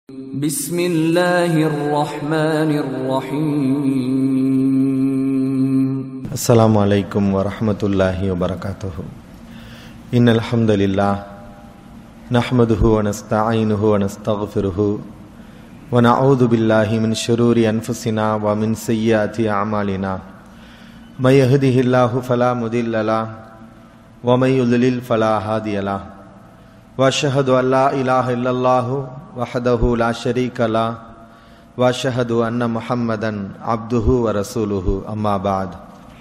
بسم الله الرحمن الرحيم السلام عليكم ورحمة الله وبركاته إن الحمد لله نحمده ونستعينه ونستغفره ونعوذ بالله من شرور أنفسنا ومن سيئات أعمالنا من يهده الله فلا مضل له ومن يضلل فلا هادي له واشهد ان لا اله الا الله وحده لا شريك له واشهد ان محمدا عبده ورسوله اما بعد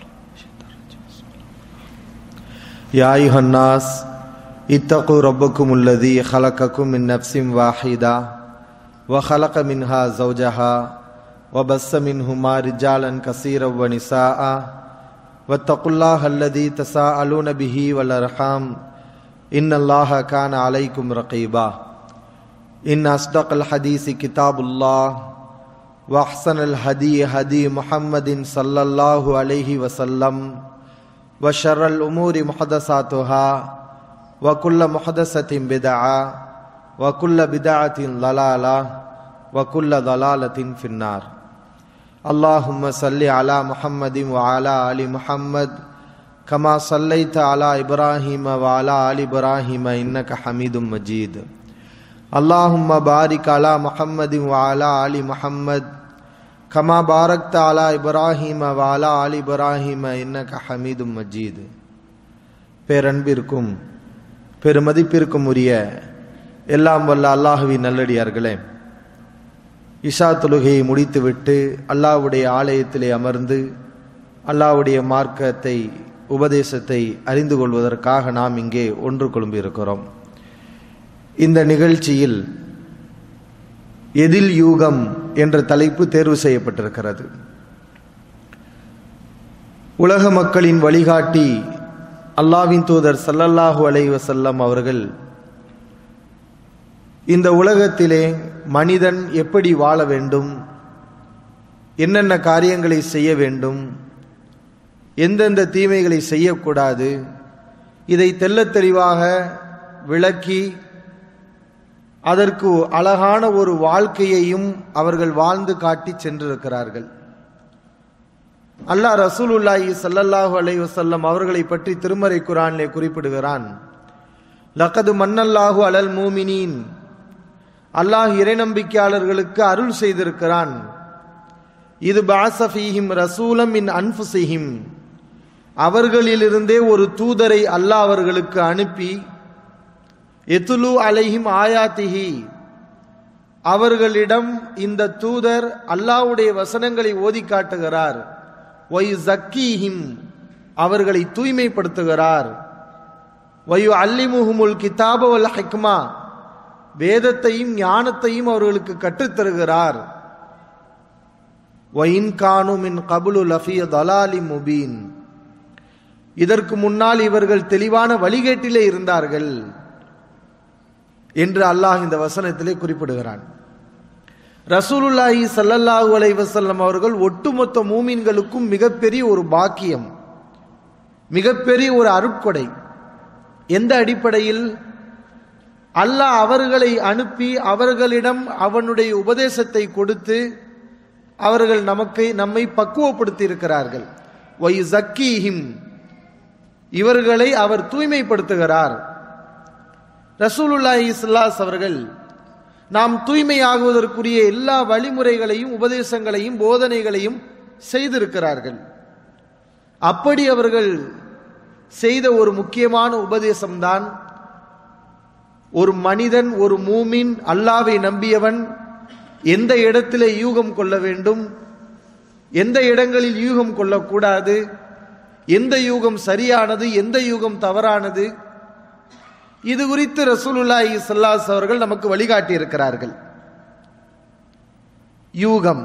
يا ايها الناس اتقوا ربكم الذي خلقكم من نفس واحده وخلق منها زوجها وبث منهما رجالا كثيرا ونساء واتقوا الله الذي تساءلون به والارحام إن الله كان عليكم رقيبا إن أصدق الحديث كتاب الله وأحسن الهدي هدي محمد صلى الله عليه وسلم وشر الأمور محدثاتها وكل محدثة بدعة وكل بدعة ضلالة وكل ضلالة في النار اللهم صل على محمد وعلى آل محمد كما صليت على ابراهيم وعلى ال ابراهيم انك حميد مجيد اللهم بارك على محمد وعلى ال محمد كما باركت على ابراهيم وعلى ال ابراهيم انك حميد مجيد பேரன்பிற்கும் பெருமதிப்பிற்கும் உரிய எல்லாம் வல்ல அல்லாஹுவின் நல்லடியார்களே இஷா தொழுகையை முடித்துவிட்டு அல்லாஹ்வுடைய ஆலயத்திலே அமர்ந்து அல்லாஹ்வுடைய மார்க்கத்தை உபதேசத்தை அறிந்து கொள்வதற்காக நாம் இங்கே ஒன்று கொழும்பியிருக்கிறோம் இந்த நிகழ்ச்சியில் எதில் யூகம் என்ற தலைப்பு தேர்வு செய்யப்பட்டிருக்கிறது உலக மக்களின் வழிகாட்டி அல்லாவின் தூதர் சல்லல்லாஹு அலை வசல்லம் அவர்கள் இந்த உலகத்திலே மனிதன் எப்படி வாழ வேண்டும் என்னென்ன காரியங்களை செய்ய வேண்டும் எந்தெந்த தீமைகளை செய்யக்கூடாது இதை தெள்ளத் தெளிவாக விளக்கி அதற்கு அழகான ஒரு வாழ்க்கையையும் அவர்கள் வாழ்ந்து காட்டி சென்றிருக்கிறார்கள் அல்லாஹ் ரசூலுல்லாஹி சல்லல்லாஹு அலை வசல்லம் அவர்களை பற்றி திருமறை குரானிலே குறிப்பிடுகிறான் லக்கது மன்னல்லாஹு அலல் மூமினின் அல்லாஹ் இறைநம்பிக்கையாளர்களுக்கு அருள் செய்திருக்கிறான் இது பாசஃபீஹிம் ரசூலம் இன் அன்புசிஹிம் அவர்களிலிருந்தே ஒரு தூதரை அல்லாஹ் அவர்களுக்கு அனுப்பி எத்துலு அலைஹிம் ஆயாத்திஹி அவர்களிடம் இந்த தூதர் அல்லாவுடைய வசனங்களை ஓதி காட்டுகிறார் ஒய் ஜக்கீஹிம் அவர்களை தூய்மைப்படுத்துகிறார் ஒயு அல்லிமுஹுமுல் கிதாபவல் ஹிக்மா வேதத்தையும் ஞானத்தையும் அவர்களுக்கு கற்றுத்தருகிறார் ஒயின் கானுமின் கபுலு லஃபிய தலாலி முபீன் இதற்கு முன்னால் இவர்கள் தெளிவான வழிகேட்டிலே இருந்தார்கள் என்று அல்லாஹ் இந்த வசனத்திலே குறிப்பிடுகிறான் ரசூலுல்லாஹி சல்லல்லாஹு அலை வசல்லம் அவர்கள் ஒட்டுமொத்த மூமின்களுக்கும் மிகப்பெரிய ஒரு பாக்கியம் மிகப்பெரிய ஒரு அருட்கொடை எந்த அடிப்படையில் அல்லாஹ் அவர்களை அனுப்பி அவர்களிடம் அவனுடைய உபதேசத்தை கொடுத்து அவர்கள் நமக்கு நம்மை பக்குவப்படுத்தி இருக்கிறார்கள் ஒய் ஜக்கீஹிம் இவர்களை அவர் தூய்மைப்படுத்துகிறார் ரசூலுல்லாஹி இஸ்லாஸ் அவர்கள் நாம் தூய்மையாகுவதற்குரிய எல்லா வழிமுறைகளையும் உபதேசங்களையும் போதனைகளையும் செய்திருக்கிறார்கள் அப்படி அவர்கள் செய்த ஒரு முக்கியமான உபதேசம்தான் ஒரு மனிதன் ஒரு மூமின் அல்லாவை நம்பியவன் எந்த இடத்திலே யூகம் கொள்ள வேண்டும் எந்த இடங்களில் யூகம் கொள்ளக்கூடாது எந்த யூகம் சரியானது எந்த யூகம் தவறானது இது குறித்து ரசூலுல்லாஹி சல்லாஸ் அவர்கள் நமக்கு வழிகாட்டி இருக்கிறார்கள் யூகம்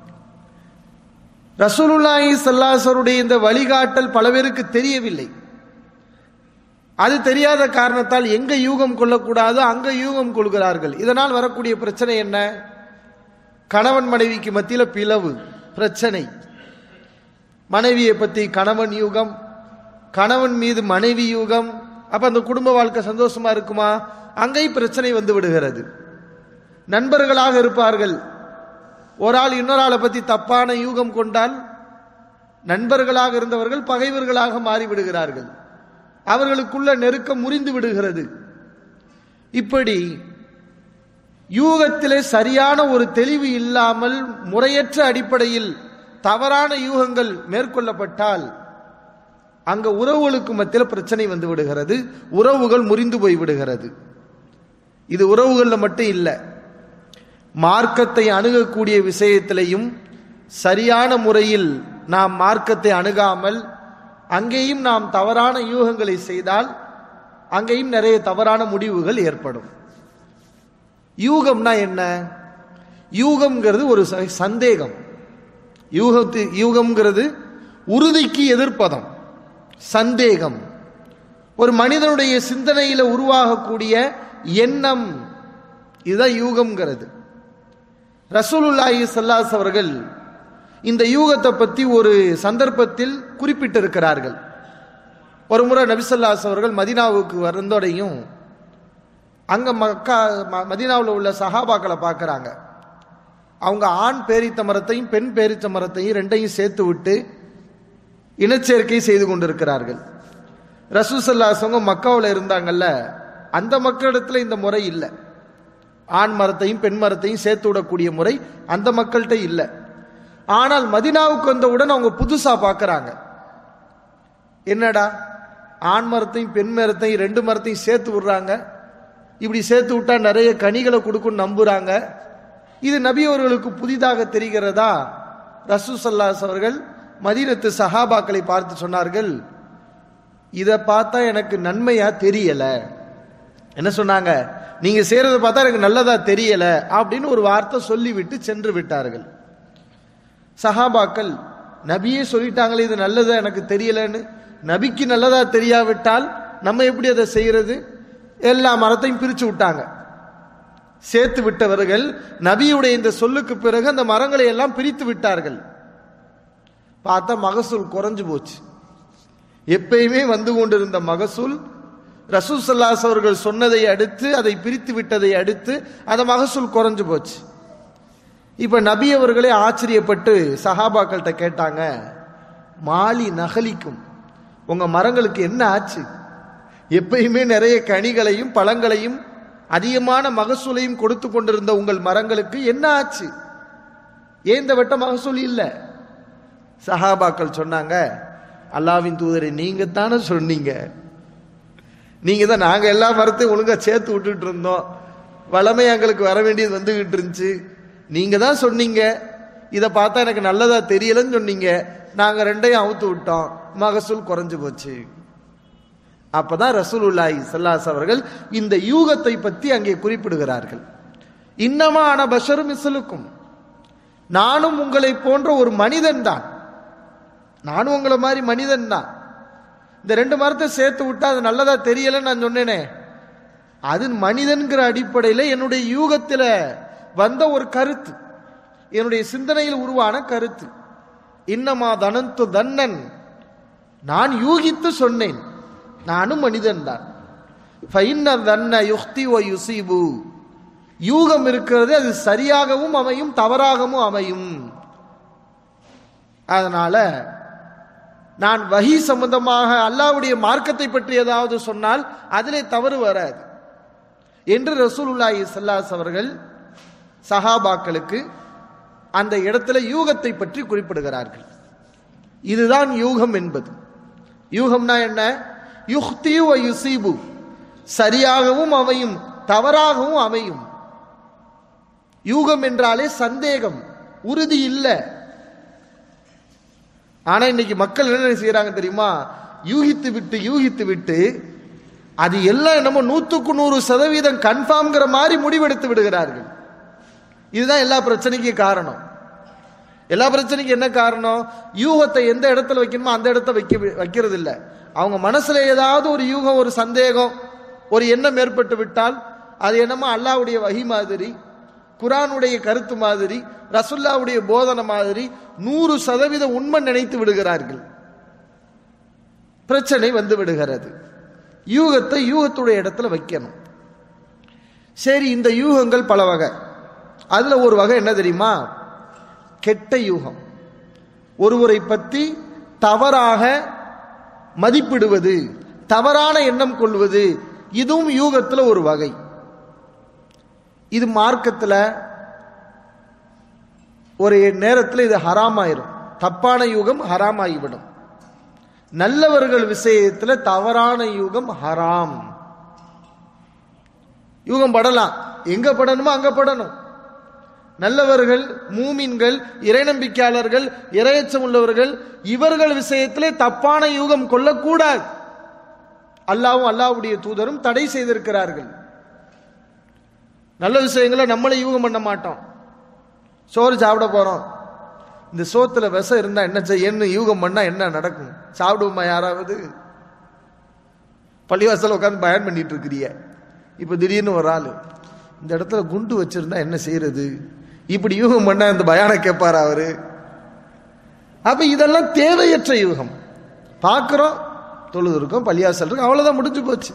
ரசூலுல்லாஹி சல்லாசருடைய இந்த வழிகாட்டல் பல பேருக்கு தெரியவில்லை அது தெரியாத காரணத்தால் எங்க யூகம் கொள்ளக்கூடாதோ அங்க யூகம் கொள்கிறார்கள் இதனால் வரக்கூடிய பிரச்சனை என்ன கணவன் மனைவிக்கு மத்தியில் பிளவு பிரச்சனை மனைவியை பற்றி கணவன் யூகம் கணவன் மீது மனைவி யூகம் அப்ப அந்த குடும்ப வாழ்க்கை சந்தோஷமா இருக்குமா அங்கேயும் பிரச்சனை வந்து விடுகிறது நண்பர்களாக இருப்பார்கள் ஒரு ஆள் இன்னொரு ஆளை பத்தி தப்பான யூகம் கொண்டால் நண்பர்களாக இருந்தவர்கள் பகைவர்களாக மாறிவிடுகிறார்கள் அவர்களுக்குள்ள நெருக்கம் முறிந்து விடுகிறது இப்படி யூகத்திலே சரியான ஒரு தெளிவு இல்லாமல் முறையற்ற அடிப்படையில் தவறான யூகங்கள் மேற்கொள்ளப்பட்டால் அங்க உறவுகளுக்கு மத்தியில் பிரச்சனை வந்து விடுகிறது உறவுகள் முறிந்து போய் விடுகிறது இது உறவுகள்ல மட்டும் இல்லை மார்க்கத்தை அணுகக்கூடிய விஷயத்திலையும் சரியான முறையில் நாம் மார்க்கத்தை அணுகாமல் அங்கேயும் நாம் தவறான யூகங்களை செய்தால் அங்கேயும் நிறைய தவறான முடிவுகள் ஏற்படும் யூகம்னா என்ன யூகம்ங்கிறது ஒரு ச- சந்தேகம் யூகத்து யூகம்ங்கிறது உறுதிக்கு எதிர்ப்பதம் சந்தேகம் ஒரு மனிதனுடைய சிந்தனையில உருவாகக்கூடிய எண்ணம் இதுதான் யூகம்ங்கிறது ரசூலுல்லாஹி ஸல்லல்லாஹு அவர்கள் இந்த யூகத்தை பத்தி ஒரு சந்தர்ப்பத்தில் குறிப்பிட்டிருக்கிறார்கள் ஒரு முறை நபிசல்லாஸ் அவர்கள் மதீனாவுக்கு வந்தோடையும் அங்க மக்கா ம- மதீனாவுல உள்ள சஹாபாக்களை பார்க்கறாங்க அவங்க ஆண் பேரித்த மரத்தையும் பெண் பேரித்த மரத்தையும் ரெண்டையும் சேர்த்து விட்டு இனச்சேர்க்கை செய்து கொண்டிருக்கிறார்கள் ரசூசல்லாசவங்க மக்காவில் இருந்தாங்கல்ல அந்த மக்களிடத்துல இந்த முறை இல்லை ஆண் மரத்தையும் பெண் மரத்தையும் சேர்த்து விடக்கூடிய முறை அந்த மக்கள்கிட்ட இல்லை ஆனால் மதினாவுக்கு வந்தவுடன் அவங்க புதுசா பார்க்கறாங்க என்னடா ஆண் மரத்தையும் பெண் மரத்தையும் ரெண்டு மரத்தையும் சேர்த்து விடுறாங்க இப்படி சேர்த்து விட்டா நிறைய கனிகளை கொடுக்கும்னு நம்புறாங்க இது நபி அவர்களுக்கு புதிதாக தெரிகிறதா ரசூசல்லாஸ் அவர்கள் மதீனத்து சஹாபாக்களை பார்த்து சொன்னார்கள் இதை பார்த்தா எனக்கு நன்மையா தெரியல என்ன சொன்னாங்க நீங்க செய்யறதை பார்த்தா எனக்கு நல்லதா தெரியல அப்படின்னு ஒரு வார்த்தை சொல்லிவிட்டு சென்று விட்டார்கள் சஹாபாக்கள் நபியே சொல்லிட்டாங்களே இது நல்லதா எனக்கு தெரியலன்னு நபிக்கு நல்லதா தெரியாவிட்டால் நம்ம எப்படி அதை செய்யறது எல்லா மரத்தையும் பிரிச்சு விட்டாங்க சேர்த்து விட்டவர்கள் நபியுடைய இந்த சொல்லுக்கு பிறகு அந்த மரங்களை எல்லாம் பிரித்து விட்டார்கள் பார்த்தா மகசூல் குறைஞ்சு போச்சு எப்பயுமே வந்து கொண்டிருந்த மகசூல் ரசூல் சல்லாஸ் அவர்கள் சொன்னதை அடுத்து அதை பிரித்து விட்டதை அடுத்து அந்த மகசூல் குறைஞ்சு போச்சு இப்ப நபி அவர்களே ஆச்சரியப்பட்டு சஹாபாக்கள்கிட்ட கேட்டாங்க மாலி நகலிக்கும் உங்க மரங்களுக்கு என்ன ஆச்சு எப்பயுமே நிறைய கனிகளையும் பழங்களையும் அதிகமான மகசூலையும் கொடுத்து கொண்டிருந்த உங்கள் மரங்களுக்கு என்ன ஆச்சு ஏன் இந்த வட்ட மகசூல் இல்லை சஹாபாக்கள் சொன்னாங்க அல்லாவின் தூதரை நீங்க தானே சொன்னீங்க நீங்க தான் நாங்க எல்லா மரத்தையும் ஒழுங்கா சேர்த்து விட்டுட்டு இருந்தோம் வளமை எங்களுக்கு வர வேண்டியது வந்துகிட்டு இருந்துச்சு நீங்க தான் சொன்னீங்க இதை பார்த்தா எனக்கு நல்லதா தெரியலன்னு சொன்னீங்க நாங்க ரெண்டையும் அவுத்து விட்டோம் மகசூல் குறைஞ்சு போச்சு அப்பதான் ரசூலுல்லாஹி ஸல்லல்லாஹு அவர்கள் இந்த யூகத்தை பற்றி அங்கே குறிப்பிடுகிறார்கள் இன்னமான பஷரும் மிசலுக்கும் நானும் உங்களை போன்ற ஒரு மனிதன் தான் நானும் உங்களை மாதிரி மனிதன் தான் இந்த ரெண்டு மரத்தை சேர்த்து விட்டா அது நல்லதா தெரியலன்னு நான் சொன்னேனே அது மனிதன்கிற அடிப்படையில் என்னுடைய யூகத்தில் வந்த ஒரு கருத்து என்னுடைய சிந்தனையில் உருவான கருத்து இன்னமா தனந்து தன்னன் நான் யூகித்து சொன்னேன் நானும் மனிதன் தான் தன்ன யுக்தி ஓ யுசீபு யூகம் இருக்கிறது அது சரியாகவும் அமையும் தவறாகவும் அமையும் அதனால நான் வஹி சம்பந்தமாக அல்லாவுடைய மார்க்கத்தை பற்றி ஏதாவது சொன்னால் அதிலே தவறு வராது என்று ரசூலுல்லாஹி ஸல்லல்லாஹு அவர்கள் சஹாபாக்களுக்கு அந்த இடத்துல யூகத்தை பற்றி குறிப்பிடுகிறார்கள் இதுதான் யூகம் என்பது யூகம்னா என்ன யுக்தி வ யுசீபு சரியாகவும் அமையும் தவறாகவும் அமையும் யூகம் என்றாலே சந்தேகம் உறுதி இல்லை ஆனா இன்னைக்கு மக்கள் என்ன செய்யறாங்க தெரியுமா யூகித்து விட்டு யூகித்து விட்டு அது எல்லாம் என்னமோ நூத்துக்கு நூறு சதவீதம் கன்ஃபார்ம்ங்கிற மாதிரி முடிவெடுத்து விடுகிறார்கள் இதுதான் எல்லா பிரச்சனைக்கும் காரணம் எல்லா பிரச்சனைக்கும் என்ன காரணம் யூகத்தை எந்த இடத்துல வைக்கணுமோ அந்த இடத்த வைக்க வைக்கிறது இல்லை அவங்க மனசுல ஏதாவது ஒரு யூகம் ஒரு சந்தேகம் ஒரு எண்ணம் ஏற்பட்டு விட்டால் அது என்னமோ அல்லாவுடைய வகி மாதிரி குரானுடைய கருத்து மாதிரி ரசுல்லாவுடைய போதனை மாதிரி நூறு சதவீதம் உண்மை நினைத்து விடுகிறார்கள் பிரச்சனை வந்து விடுகிறது யூகத்தை யூகத்துடைய இடத்துல வைக்கணும் சரி இந்த யூகங்கள் பல வகை அதுல ஒரு வகை என்ன தெரியுமா கெட்ட யூகம் ஒருவரை பற்றி தவறாக மதிப்பிடுவது தவறான எண்ணம் கொள்வது இதுவும் யூகத்துல ஒரு வகை இது மார்க்கத்துல ஒரு நேரத்தில் இது ஹராமாயிரும் தப்பான யூகம் ஹராமாகிவிடும் நல்லவர்கள் விஷயத்துல தவறான யூகம் ஹராம் யூகம் படலாம் எங்க படணுமோ அங்க படணும் நல்லவர்கள் மூமின்கள் இறைநம்பிக்கையாளர்கள் இரையச்சம் உள்ளவர்கள் இவர்கள் விஷயத்திலே தப்பான யூகம் கொள்ளக்கூடாது அல்லாவும் அல்லாவுடைய தூதரும் தடை செய்திருக்கிறார்கள் நல்ல விஷயங்களை நம்மளே யூகம் பண்ண மாட்டோம் சோறு சாப்பிட போறோம் இந்த சோத்துல விஷம் இருந்தா என்ன செய்யன்னு யூகம் பண்ணா என்ன நடக்கும் சாப்பிடுவோமா யாராவது பள்ளிவாசல் உட்காந்து பயன் பண்ணிட்டு இருக்கிறிய இப்ப திடீர்னு ஒரு ஆளு இந்த இடத்துல குண்டு வச்சிருந்தா என்ன செய்யறது இப்படி யூகம் பண்ணா இந்த பயான கேட்பார் அவரு அப்ப இதெல்லாம் தேவையற்ற யூகம் பார்க்கிறோம் தொழுது இருக்கும் பள்ளியாசல் இருக்கும் அவ்வளவுதான் முடிஞ்சு போச்சு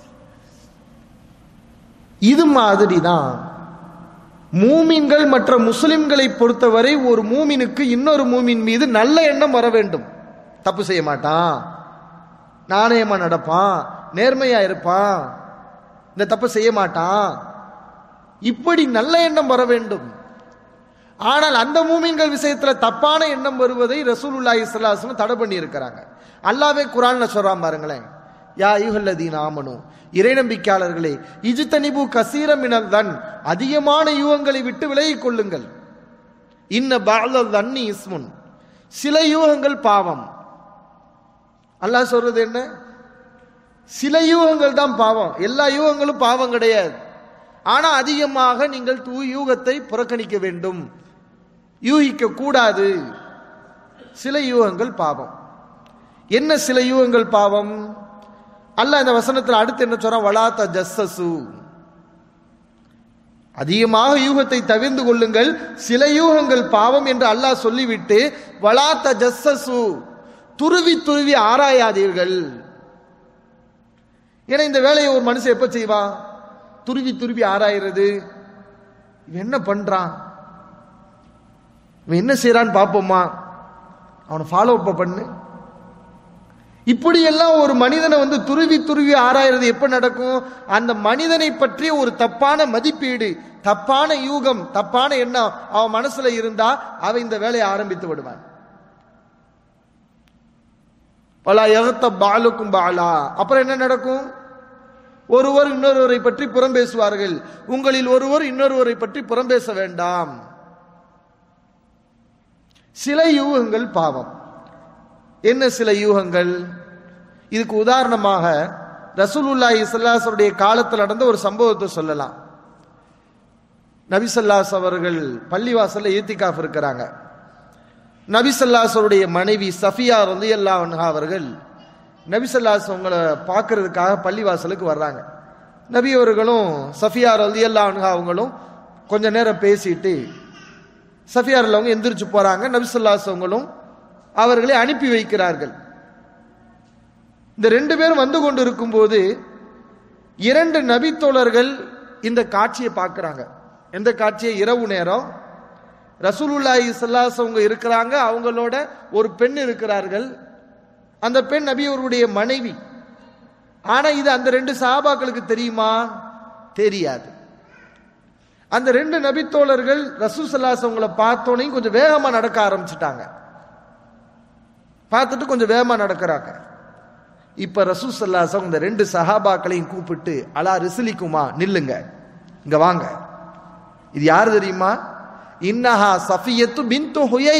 இது மாதிரி தான் மூமின்கள் மற்ற முஸ்லிம்களை பொறுத்தவரை ஒரு மூமினுக்கு இன்னொரு மூமின் மீது நல்ல எண்ணம் வர வேண்டும் தப்பு செய்ய மாட்டான் நாணயமா நடப்பான் நேர்மையா இருப்பான் இந்த தப்பு செய்ய மாட்டான் இப்படி நல்ல எண்ணம் வர வேண்டும் ஆனால் அந்த மூமின்கள் விஷயத்துல தப்பான எண்ணம் வருவதை ரசூலுல்லாஹி ஸல்லல்லாஹு தடை பண்ணி இருக்கிறாங்க அல்லாவே குரான்ல சொல்றான் பாருங்களேன் யா யுகல்லதீன் ஆமனு இறைநம்பிக்கையாளர்களே இஜுத்தனிபு கசீரமினல் தன் அதிகமான யூகங்களை விட்டு விலகிக் கொள்ளுங்கள் இன்ன பாலல் தண்ணி இஸ்முன் சில யூகங்கள் பாவம் அல்லாஹ் சொல்றது என்ன சில யூகங்கள் தான் பாவம் எல்லா யூகங்களும் பாவம் கிடையாது ஆனா அதிகமாக நீங்கள் தூ யூகத்தை புறக்கணிக்க வேண்டும் யூகிக்க கூடாது சில யூகங்கள் பாவம் என்ன சில யூகங்கள் பாவம் அல்லாஹ் இந்த வசனத்தில் அடுத்து என்ன சொல்றான் வலாத்த ஜஸ்ஸசு அதிகமாக யூகத்தை தவிர்ந்து கொள்ளுங்கள் சில யூகங்கள் பாவம் என்று அல்லாஹ் சொல்லிவிட்டு வலாத்த ஜஸ்ஸசு துருவி துருவி ஆராயாதீர்கள் ஏன்னா இந்த வேலையை ஒரு மனுஷன் எப்ப செய்வான் துருவி துருவி ஆராயிறது இவன் என்ன பண்றான் இவன் என்ன செய்யறான்னு பார்ப்போமா அவனை ஃபாலோ அப் பண்ணு இப்படியெல்லாம் ஒரு மனிதனை வந்து துருவி துருவி ஆராயிறது எப்ப நடக்கும் அந்த மனிதனை பற்றிய ஒரு தப்பான மதிப்பீடு தப்பான யூகம் தப்பான எண்ணம் அவன் மனசுல இருந்தா அவன் இந்த வேலையை ஆரம்பித்து விடுவான் பல எகத்த பாலுக்கும் பாலா அப்புறம் என்ன நடக்கும் ஒருவர் இன்னொருவரை பற்றி புறம் பேசுவார்கள் உங்களில் ஒருவர் இன்னொருவரை பற்றி புறம் பேச வேண்டாம் சில யூகங்கள் பாவம் என்ன சில யூகங்கள் இதுக்கு உதாரணமாக ரசூலுல்லாஹி ஸல்லல்லாஹுடைய காலத்தில் நடந்த ஒரு சம்பவத்தை சொல்லலாம் நபிசல்லாஸ் அவர்கள் பள்ளிவாசல்ல ஏத்திகாஃப் இருக்கிறாங்க நபிசல்லாசருடைய மனைவி சஃபியா ரலியல்லா அன்ஹா அவர்கள் நபிசல்லாஸ் அவங்களை பார்க்கறதுக்காக பள்ளிவாசலுக்கு வர்றாங்க நபி அவர்களும் சஃபியா ரலியல்லா அன்ஹா அவங்களும் கொஞ்ச நேரம் பேசிட்டு சஃபியார் அவங்க எந்திரிச்சு போறாங்க நபிசல்லாஸ் அவங்களும் அவர்களை அனுப்பி வைக்கிறார்கள் இந்த ரெண்டு பேரும் வந்து கொண்டு இருக்கும்போது இரண்டு நபித்தோழர்கள் இந்த காட்சியை பார்க்கறாங்க எந்த காட்சியை இரவு நேரம் ரசூலுல்லாஹி ஸல்லல்லாஹு அவங்க இருக்கிறாங்க அவங்களோட ஒரு பெண் இருக்கிறார்கள் அந்த பெண் நபி அவருடைய மனைவி ஆனா இது அந்த ரெண்டு சஹாபாக்களுக்கு தெரியுமா தெரியாது அந்த ரெண்டு நபித்தோழர்கள் ரசூல் ஸல்லல்லாஹு அவங்கள பார்த்தோன்னே கொஞ்சம் வேகமா நடக்க ஆரம்பிச்சிட்டாங்க பார்த்துட்டு கொஞ்சம் வேகமா நடக்கிறாங்க இப்ப ரசூ சல்லாசம் இந்த ரெண்டு சஹாபாக்களையும் கூப்பிட்டு அலா ரிசிலிக்குமா நில்லுங்க இங்க வாங்க இது யாரு தெரியுமா இன்னஹா சஃபியத்து பின்து ஹுயை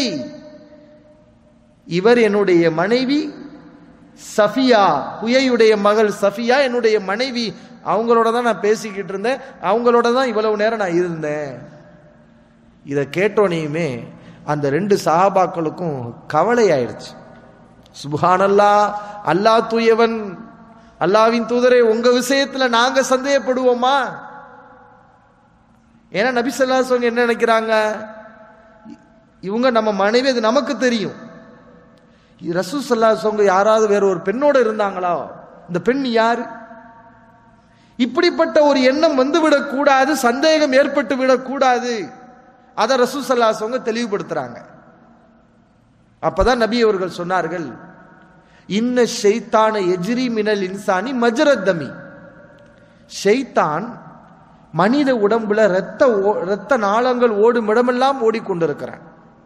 இவர் என்னுடைய மனைவி சஃபியா ஹுயையுடைய மகள் சஃபியா என்னுடைய மனைவி அவங்களோட தான் நான் பேசிக்கிட்டு இருந்தேன் அவங்களோட தான் இவ்வளவு நேரம் நான் இருந்தேன் இதை கேட்டோனையுமே அந்த ரெண்டு சஹாபாக்களுக்கும் கவலை ஆயிடுச்சு சுபஹானல்லா அல்லாஹ் தூயவன் அல்லாவின் தூதரே உங்க விஷயத்துல நாங்க சந்தேகப்படுவோமா ஏன்னா நபி சொல்லாசவங்க என்ன நினைக்கிறாங்க இவங்க நம்ம மனைவி அது நமக்கு தெரியும் ரசூ சொல்லாசவங்க யாராவது வேற ஒரு பெண்ணோட இருந்தாங்களா இந்த பெண் யாரு இப்படிப்பட்ட ஒரு எண்ணம் வந்து விடக்கூடாது சந்தேகம் ஏற்பட்டு விடக்கூடாது அதை ரசூசல்லாசவங்க தெளிவுபடுத்துறாங்க அப்பதான் நபி அவர்கள் சொன்னார்கள் இன்ன ஷைத்தான எஜ்ரி மினல் இன்சானி மஜரத்தமி ஷைத்தான் மனித உடம்புல ரத்த ஓ- ரத்த நாளங்கள் ஓடும் இடமெல்லாம் ஓடிக்கொண்டிருக்கிறான்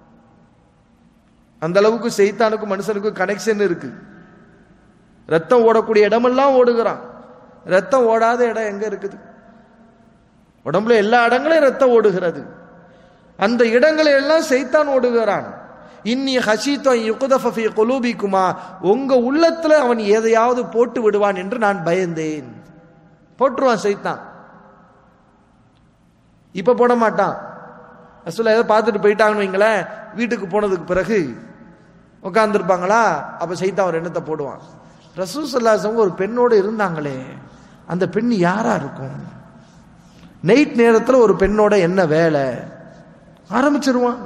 அந்த அளவுக்கு செய்தானுக்கும் மனுஷனுக்கும் கனெக்ஷன் இருக்கு ரத்தம் ஓடக்கூடிய இடமெல்லாம் ஓடுகிறான் ரத்தம் ஓடாத இடம் எங்க இருக்குது உடம்புல எல்லா இடங்களையும் ரத்தம் ஓடுகிறது அந்த இடங்களை எல்லாம் செய்தான் ஓடுகிறான் இன்னி ஹஷீத்தோ யுகுதஃபி குலூபிக்குமா உங்க உள்ளத்துல அவன் எதையாவது போட்டு விடுவான் என்று நான் பயந்தேன் போட்டுருவான் செய்தான் இப்ப போட மாட்டான் அசுல ஏதோ பார்த்துட்டு போயிட்டாங்கன்னு வைங்களேன் வீட்டுக்கு போனதுக்கு பிறகு உட்காந்துருப்பாங்களா அப்ப சைத்தான் ஒரு எண்ணத்தை போடுவான் ரசூ சல்லாசவங்க ஒரு பெண்ணோடு இருந்தாங்களே அந்த பெண் யாரா இருக்கும் நைட் நேரத்தில் ஒரு பெண்ணோட என்ன வேலை ஆரம்பிச்சிருவான்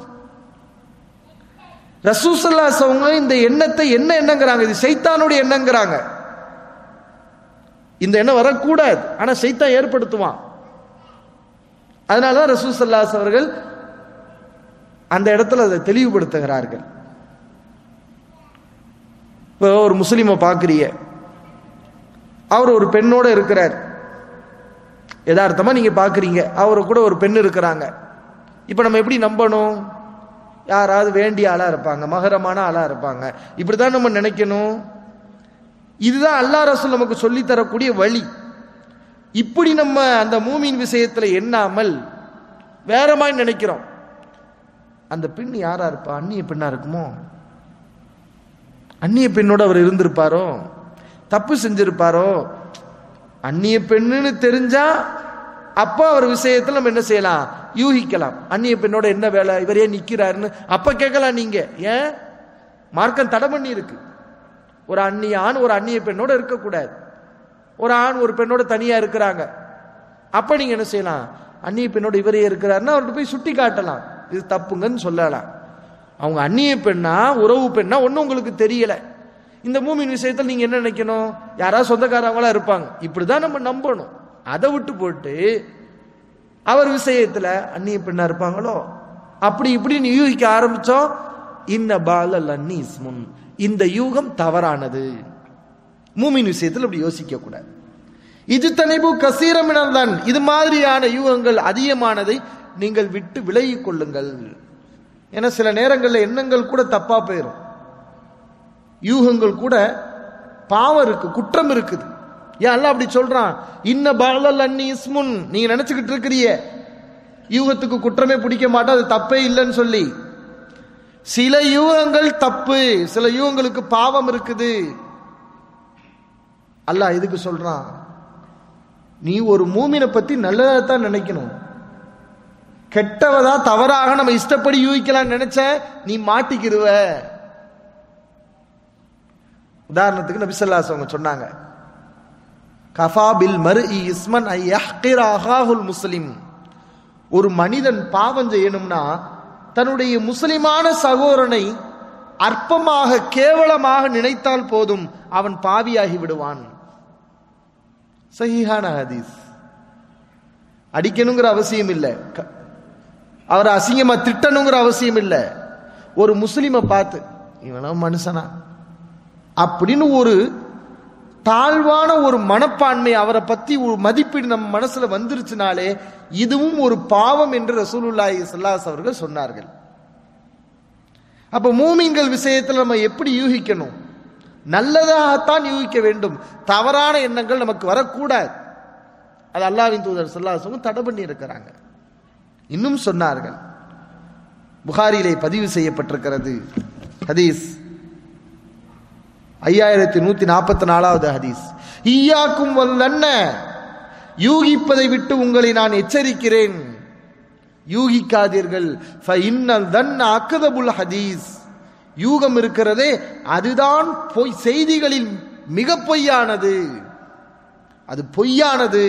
ரசூசல்லாசவங்க இந்த எண்ணத்தை என்ன எண்ணங்கிறாங்க இது சைத்தானுடைய எண்ணங்கிறாங்க இந்த எண்ணம் வரக்கூடாது ஆனா சைத்தான் ஏற்படுத்துவான் அதனாலதான் ரசூசல்லாஸ் அவர்கள் அந்த இடத்துல அதை தெளிவுபடுத்துகிறார்கள் இப்போ ஒரு முஸ்லீமை பார்க்குறீங்க அவர் ஒரு பெண்ணோட இருக்கிறார் யதார்த்தமா நீங்க பார்க்குறீங்க அவரு கூட ஒரு பெண் இருக்கிறாங்க இப்போ நம்ம எப்படி நம்பணும் யாராவது வேண்டிய ஆளா இருப்பாங்க மகரமான ஆளா இருப்பாங்க இப்படிதான் நம்ம நினைக்கணும் இதுதான் அல்லா ரசூல் நமக்கு சொல்லித் தரக்கூடிய வழி இப்படி நம்ம அந்த மூமின் விஷயத்துல எண்ணாமல் வேற மாதிரி நினைக்கிறோம் அந்த பெண் யாரா இருப்பா அந்நிய பெண்ணா இருக்குமோ அந்நிய பெண்ணோட அவர் இருந்திருப்பாரோ தப்பு செஞ்சிருப்பாரோ அந்நிய பெண்ணுன்னு தெரிஞ்சா அப்ப அவர் விஷயத்துல நம்ம என்ன செய்யலாம் யூகிக்கலாம் அந்நிய பெண்ணோட என்ன வேலை இவர் ஏன் நிக்கிறாருன்னு அப்ப கேட்கலாம் நீங்க ஏன் மார்க்கம் தடை பண்ணி இருக்கு ஒரு அந்நிய ஆண் ஒரு அந்நிய பெண்ணோட இருக்கக்கூடாது ஒரு ஆண் ஒரு பெண்ணோட தனியா இருக்கிறாங்க அப்ப நீங்க என்ன செய்யலாம் அந்நிய பெண்ணோட இவரே இருக்கிறாருன்னா அவர்கிட்ட போய் சுட்டி காட்டலாம் இது தப்புங்கன்னு சொல்லலாம் அவங்க அந்நிய பெண்ணா உறவு பெண்ணா ஒன்றும் உங்களுக்கு தெரியல இந்த மூமின் விஷயத்தில் நீங்க என்ன நினைக்கணும் யாராவது சொந்தக்காரங்களா இருப்பாங்க இப்படிதான் நம்ம நம்பணும் அதை விட்டு போட்டு அவர் விஷயத்துல அந்நிய பெண்ணா இருப்பாங்களோ அப்படி இப்படின்னு யூகிக்க ஆரம்பிச்சோம் இன்ன பால லன்னீஸ் முன் இந்த யூகம் தவறானது மூமின் விஷயத்தில் அப்படி யோசிக்க கூடாது இது தனிபு கசீரமினம் தான் இது மாதிரியான யூகங்கள் அதிகமானதை நீங்கள் விட்டு விலகிக் கொள்ளுங்கள் ஏன்னா சில நேரங்களில் எண்ணங்கள் கூட தப்பா போயிடும் யூகங்கள் கூட பாவம் இருக்கு குற்றம் இருக்குது ஏன் அல்லாஹ் அப்படி சொல்றான் இன்ன பாலல் அன்னி இஸ்முன் நீங்க நினைச்சுக்கிட்டு இருக்கிறீங்க யூகத்துக்கு குற்றமே பிடிக்க மாட்டோம் அது தப்பே இல்லைன்னு சொல்லி சில யூகங்கள் தப்பு சில யூகங்களுக்கு பாவம் இருக்குது அல்லாஹ் எதுக்கு சொல்றான் நீ ஒரு மூமினை பத்தி நல்லதா தான் நினைக்கணும் கெட்டவதா தவறாக நம்ம இஷ்டப்படி யூகிக்கலாம் நினைச்ச நீ மாட்டிக்கிடுவ உதாரணத்துக்கு நபிசல்லாஸ் அவங்க சொன்னாங்க கஃபா பில் மரு இஸ்மன் ஐ யஹ்கிராஹாஹுல் முஸ்லிம் ஒரு மனிதன் பாவம் செய்யணும்னா தன்னுடைய முஸ்லிமான சகோதரனை அற்பமாக கேவலமாக நினைத்தால் போதும் அவன் பாவியாகி விடுவான் சஹீஹான ஹதீஸ் அடிக்கணுங்கிற அவசியம் இல்லை க- அவரை அசிங்கமா திட்டணுங்கிற அவசியம் இல்லை ஒரு முஸ்லிமை பார்த்து இவனும் மனுஷனா அப்படின்னு ஒரு தாழ்வான ஒரு மனப்பான்மை அவரை பத்தி ஒரு மதிப்பீடு நம்ம மனசுல வந்துருச்சுனாலே இதுவும் ஒரு பாவம் என்று ரசூலுல்லாஹி ஸல்லல்லாஹு அவர்கள் சொன்னார்கள் அப்ப மூமின்கள் விஷயத்தில் நம்ம எப்படி யூகிக்கணும் நல்லதாகத்தான் யூகிக்க வேண்டும் தவறான எண்ணங்கள் நமக்கு வரக்கூடாது அது அல்லாஹ்வின் தூதர் ஸல்லல்லாஹு தடை பண்ணி இருக்கிறாங்க இன்னும் சொன்னார்கள் புகாரியிலே பதிவு செய்யப்பட்டிருக்கிறது ஹதீஸ் ஐயாயிரத்தி நூத்தி நாற்பத்தி நாலாவது ஹதீஸ் ஈயாக்கும் வல்லன்ன யூகிப்பதை விட்டு உங்களை நான் எச்சரிக்கிறேன் யூகிக்காதீர்கள் இன்னல் தன் அக்கதபுல் ஹதீஸ் யூகம் இருக்கிறதே அதுதான் பொய் செய்திகளில் மிக பொய்யானது அது பொய்யானது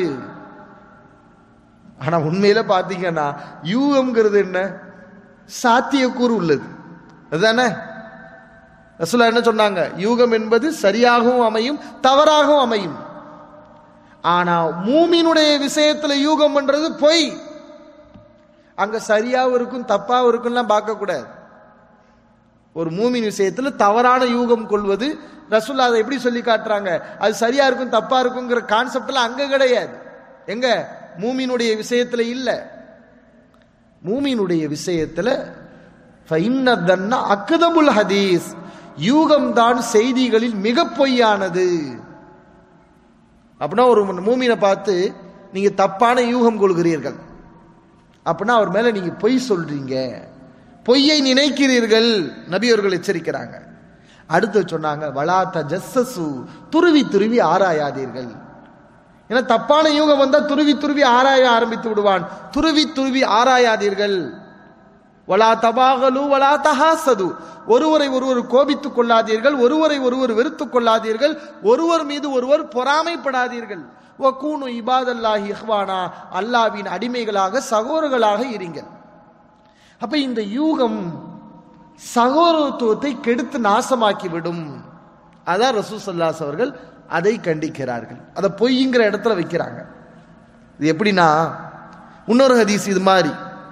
ஆனா உண்மையில பாத்தீங்கன்னா யூகம்ங்கிறது என்ன சாத்தியக்கூறு உள்ளது அதுதானே ரசூலா என்ன சொன்னாங்க யூகம் என்பது சரியாகவும் அமையும் தவறாகவும் அமையும் ஆனா மூமினுடைய விஷயத்துல யூகம் பண்றது பொய் அங்க சரியாவும் இருக்கும் தப்பாவும் இருக்கும்லாம் பார்க்க கூடாது ஒரு மூமின் விஷயத்துல தவறான யூகம் கொள்வது ரசூல்லா அதை எப்படி சொல்லி காட்டுறாங்க அது சரியா இருக்கும் தப்பா இருக்குங்கிற கான்செப்ட்ல அங்க கிடையாது எங்க மூமினுடைய விஷயத்துல இல்ல மூமினுடைய விஷயத்துல ஃபைன்னதன்னா அக்குதபுல் ஹதீஸ் யூகம் தான் செய்திகளில் மிக பொய்யானது அப்படின்னா ஒரு மூமினை பார்த்து நீங்க தப்பான யூகம் கொள்கிறீர்கள் அப்படின்னா அவர் மேல நீங்க பொய் சொல்றீங்க பொய்யை நினைக்கிறீர்கள் நபி அவர்கள் எச்சரிக்கிறாங்க அடுத்து சொன்னாங்க வலா தஜஸ்ஸசு துருவி துருவி ஆராயாதீர்கள் ஏன்னா தப்பான யூகம் வந்தா துருவி துருவி ஆராய ஆரம்பித்து விடுவான் துருவி துருவி ஆராயாதீர்கள் வலா தபாகலு வலா தஹாசது ஒருவரை ஒருவர் கோபித்துக் கொள்ளாதீர்கள் ஒருவரை ஒருவர் வெறுத்துக் கொள்ளாதீர்கள் ஒருவர் மீது ஒருவர் பொறாமைப்படாதீர்கள் வக்கூனு இபாதல்லாஹி இஹ்வானா அல்லாவின் அடிமைகளாக சகோதரர்களாக இருங்கள் அப்ப இந்த யூகம் சகோதரத்துவத்தை கெடுத்து நாசமாக்கி விடும் அதான் ரசூசல்லாஸ் அவர்கள் அதை கண்டிக்கிறார்கள் அதை பொய்ங்கிற இடத்துல வைக்கிறாங்க இது எப்படின்னா இன்னொரு ஹதீஸ் இது மாதிரி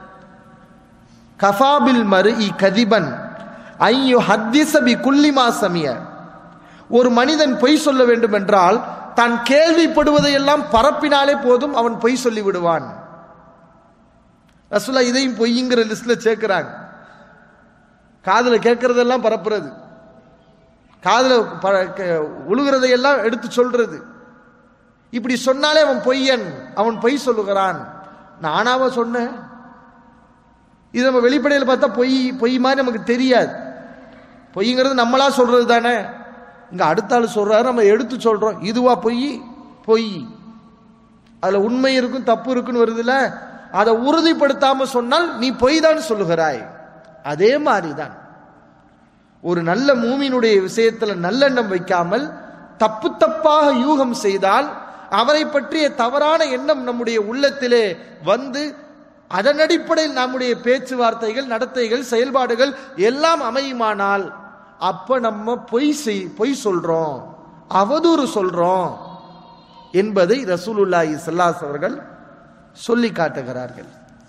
கஃபாபில் மறு இ கதிபன் ஐயோ ஹத்திசபி குல்லிமா சமிய ஒரு மனிதன் பொய் சொல்ல வேண்டும் என்றால் தான் கேள்விப்படுவதையெல்லாம் பரப்பினாலே போதும் அவன் பொய் சொல்லி விடுவான் ரசுல்லா இதையும் பொய்ங்கிற லிஸ்ட்ல சேர்க்கிறாங்க காதுல கேட்கறதெல்லாம் பரப்புறது காதுல ப- க- உழுகிறதையெல்லாம் எடுத்து சொல்றது இப்படி சொன்னாலே அவன் பொய்யன் அவன் பொய் சொல்லுகிறான் நானாவ சொன்னேன் இது நம்ம வெளிப்படையில் பார்த்தா பொய் பொய் மாதிரி நமக்கு தெரியாது பொய்ங்கிறது நம்மளா சொல்றது தானே இங்க அடுத்த ஆள் சொல்றாரு நம்ம எடுத்து சொல்றோம் இதுவா பொய் பொய் அதுல உண்மை இருக்கும் தப்பு இருக்குன்னு வருதுல அதை உறுதிப்படுத்தாம சொன்னால் நீ பொய் தான் சொல்லுகிறாய் அதே மாதிரிதான் ஒரு நல்ல மூமியினுடைய விஷயத்துல நல்லெண்ணம் வைக்காமல் தப்பு தப்பாக யூகம் செய்தால் அவரை பற்றிய தவறான எண்ணம் நம்முடைய உள்ளத்திலே வந்து அதன் அடிப்படையில் நம்முடைய பேச்சுவார்த்தைகள் நடத்தைகள் செயல்பாடுகள் எல்லாம் அமையுமானால் அப்ப நம்ம பொய் செய் பொய் சொல்றோம் அவதூறு சொல்றோம் என்பதை ரசூலுல்லாஹி ஸல்லல்லாஹு அலைஹி அவர்கள் சொல்லி காட்டுகிறார்கள்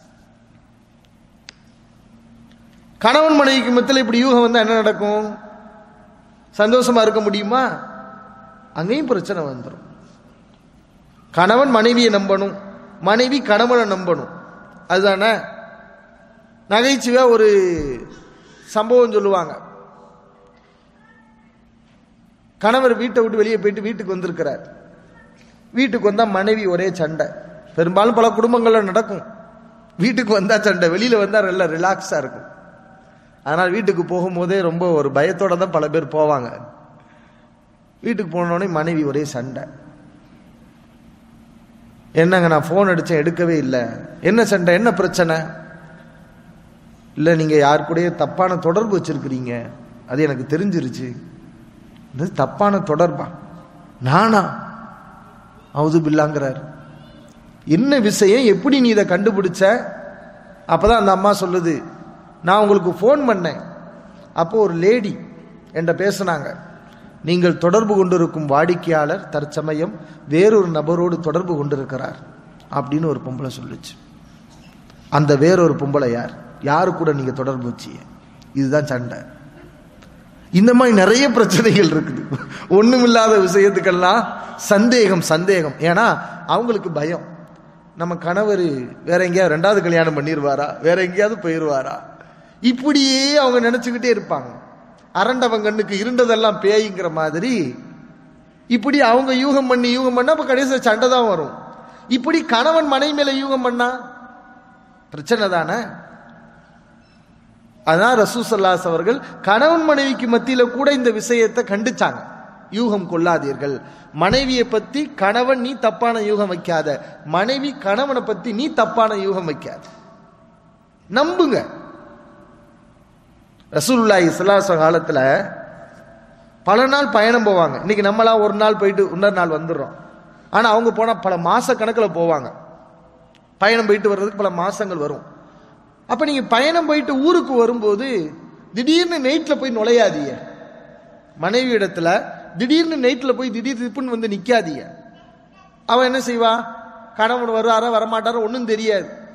கணவன் மனைவிக்கு மத்தியில் இப்படி யூகம் வந்தா என்ன நடக்கும் சந்தோஷமா இருக்க முடியுமா அங்கேயும் பிரச்சனை வந்துடும் கணவன் மனைவியை நம்பணும் மனைவி கணவனை நம்பணும் அதுதானே நகைச்சுவையா ஒரு சம்பவம் சொல்லுவாங்க கணவர் வீட்டை விட்டு வெளியே போயிட்டு வீட்டுக்கு வந்திருக்கிறார் வீட்டுக்கு வந்தா மனைவி ஒரே சண்டை பெரும்பாலும் பல குடும்பங்கள்ல நடக்கும் வீட்டுக்கு வந்தா சண்டை வெளியில வந்தா நல்லா ரிலாக்ஸா இருக்கும் அதனால் வீட்டுக்கு போகும்போதே ரொம்ப ஒரு பயத்தோட தான் பல பேர் போவாங்க வீட்டுக்கு போனோடனே மனைவி ஒரே சண்டை என்னங்க நான் ஃபோன் அடிச்சேன் எடுக்கவே இல்லை என்ன சண்டை என்ன பிரச்சனை இல்லை நீங்க யார் கூடயே தப்பான தொடர்பு வச்சிருக்கிறீங்க அது எனக்கு தெரிஞ்சிருச்சு இது தப்பான தொடர்பா நானா அவுது பில்லாங்கிறார் என்ன விஷயம் எப்படி நீ இதை கண்டுபிடிச்ச அப்பதான் அந்த அம்மா சொல்லுது நான் உங்களுக்கு ஃபோன் பண்ணேன் அப்போ ஒரு லேடி என்கிட்ட பேசுனாங்க நீங்கள் தொடர்பு கொண்டிருக்கும் வாடிக்கையாளர் தற்சமயம் வேறொரு நபரோடு தொடர்பு கொண்டிருக்கிறார் அப்படின்னு ஒரு பொம்பளை சொல்லுச்சு அந்த வேறொரு பொம்பளை யார் யாரு கூட நீங்க தொடர்பு வச்சீங்க இதுதான் சண்டை இந்த மாதிரி நிறைய பிரச்சனைகள் இருக்குது ஒண்ணுமில்லாத விஷயத்துக்கெல்லாம் சந்தேகம் சந்தேகம் ஏன்னா அவங்களுக்கு பயம் நம்ம கணவர் வேற எங்கேயாவது ரெண்டாவது கல்யாணம் பண்ணிடுவாரா வேற எங்கேயாவது போயிடுவாரா இப்படியே அவங்க நினைச்சுக்கிட்டே இருப்பாங்க அரண்டவன் கண்ணுக்கு இருண்டதெல்லாம் பேய்ங்கிற மாதிரி இப்படி அவங்க யூகம் பண்ணி யூகம் பண்ணா அப்ப கடைசியில் சண்டை தான் வரும் இப்படி கணவன் மனைவி மேல யூகம் பண்ணா பிரச்சனை தானே அதான் ரசூசல்லாஸ் அவர்கள் கணவன் மனைவிக்கு மத்தியில கூட இந்த விஷயத்தை கண்டிச்சாங்க யூகம் கொள்ளாதீர்கள் மனைவியை பத்தி கணவன் நீ தப்பான யூகம் வைக்காத மனைவி கணவனை பத்தி நீ தப்பான யூகம் வைக்காத நம்புங்க ரசூலுல்லாஹி ஸல்லல்லாஹு காலத்துல பல நாள் பயணம் போவாங்க இன்னைக்கு நம்மளாம் ஒரு நாள் போயிட்டு இன்னொரு நாள் வந்துடுறோம் ஆனா அவங்க போனா பல மாச கணக்கில் போவாங்க பயணம் போயிட்டு வர்றதுக்கு பல மாசங்கள் வரும் அப்ப நீங்க பயணம் போயிட்டு ஊருக்கு வரும்போது திடீர்னு நைட்ல போய் நுழையாதீங்க மனைவி இடத்துல திடீர்னு நைட்ல போய் திடீர் திப்புன்னு வந்து நிக்காதீங்க அவன் என்ன செய்வா கணவன் வருவாரா வரமாட்டாரா ஒன்றும் தெரியாது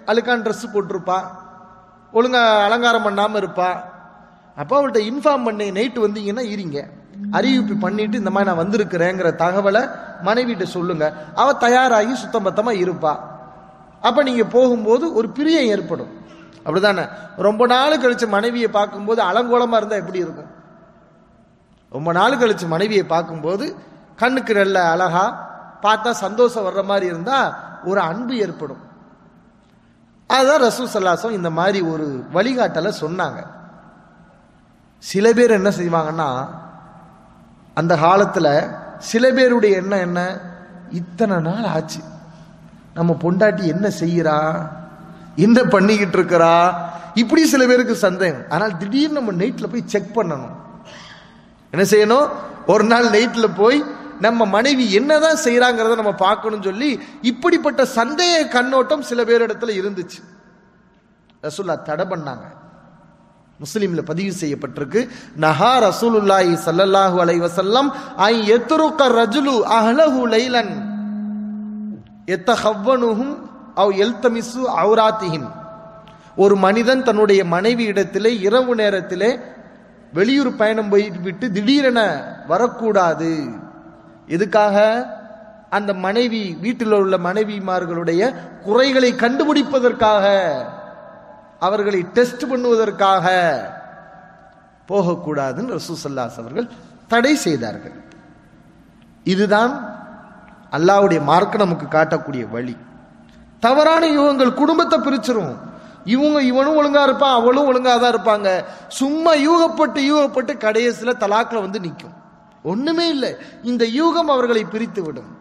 அழுக்கான் ட்ரெஸ் போட்டிருப்பா ஒழுங்கா அலங்காரம் பண்ணாம இருப்பா அப்போ அவள்கிட்ட இன்ஃபார்ம் பண்ணி நைட்டு வந்தீங்கன்னா இருங்க அறிவிப்பு பண்ணிட்டு இந்த மாதிரி நான் வந்திருக்கிறேங்கிற தகவலை மனைவிட்ட சொல்லுங்க அவ தயாராகி சுத்தம் பத்தமா இருப்பா அப்ப நீங்க போகும்போது ஒரு பிரியம் ஏற்படும் அப்படிதானே ரொம்ப நாள் கழிச்சு மனைவியை பார்க்கும்போது அலங்கோலமா இருந்தா எப்படி இருக்கும் ரொம்ப நாள் கழிச்சு மனைவியை பார்க்கும்போது கண்ணுக்கு நல்ல அழகா பார்த்தா சந்தோஷம் வர்ற மாதிரி இருந்தா ஒரு அன்பு ஏற்படும் அதுதான் ரசூ சல்லாசம் இந்த மாதிரி ஒரு வழிகாட்டலை சொன்னாங்க சில பேர் என்ன செய்வாங்கன்னா அந்த காலத்துல சில பேருடைய எண்ணம் என்ன இத்தனை நாள் ஆச்சு நம்ம பொண்டாட்டி என்ன செய்யறா என்ன பண்ணிக்கிட்டு இருக்கிறா இப்படி சில பேருக்கு சந்தேகம் ஆனால் திடீர்னு நம்ம நைட்ல போய் செக் பண்ணணும் என்ன செய்யணும் ஒரு நாள் நைட்ல போய் நம்ம மனைவி என்னதான் செய்யறாங்கிறத நம்ம பார்க்கணும்னு சொல்லி இப்படிப்பட்ட சந்தேக கண்ணோட்டம் சில பேரிடத்துல இருந்துச்சு ரசூல்லா தடை பண்ணாங்க முஸ்லீம்ல பதிவு செய்யப்பட்டிருக்கு நஹா ரசூலுல்லாஹி ஸல்லல்லாஹு அலைஹி வஸல்லம் ஐ யத்ருக ரஜுலு அஹ்லஹு லைலன் யத்தஹவ்வனுஹும் அவ் எல்தமிசு ஔராத்திஹிம் ஒரு மனிதன் தன்னுடைய மனைவி இடத்திலே இரவு நேரத்திலே வெளியூர் பயணம் போய் விட்டு திடீரென வரக்கூடாது எதுக்காக அந்த மனைவி வீட்டில் உள்ள மனைவிமார்களுடைய குறைகளை கண்டுபிடிப்பதற்காக அவர்களை டெஸ்ட் பண்ணுவதற்காக போகக்கூடாதுன்னு ரசூசல்லாஸ் அவர்கள் தடை செய்தார்கள் இதுதான் அல்லாவுடைய மார்க்க நமக்கு காட்டக்கூடிய வழி தவறான யூகங்கள் குடும்பத்தை பிரிச்சிரும் இவங்க இவனும் ஒழுங்கா இருப்பான் அவளும் ஒழுங்கா தான் இருப்பாங்க சும்மா யூகப்பட்டு யூகப்பட்டு கடைசியில தலாக்கில் வந்து நிற்கும் ஒண்ணுமே இல்லை இந்த யூகம் அவர்களை பிரித்து விடும்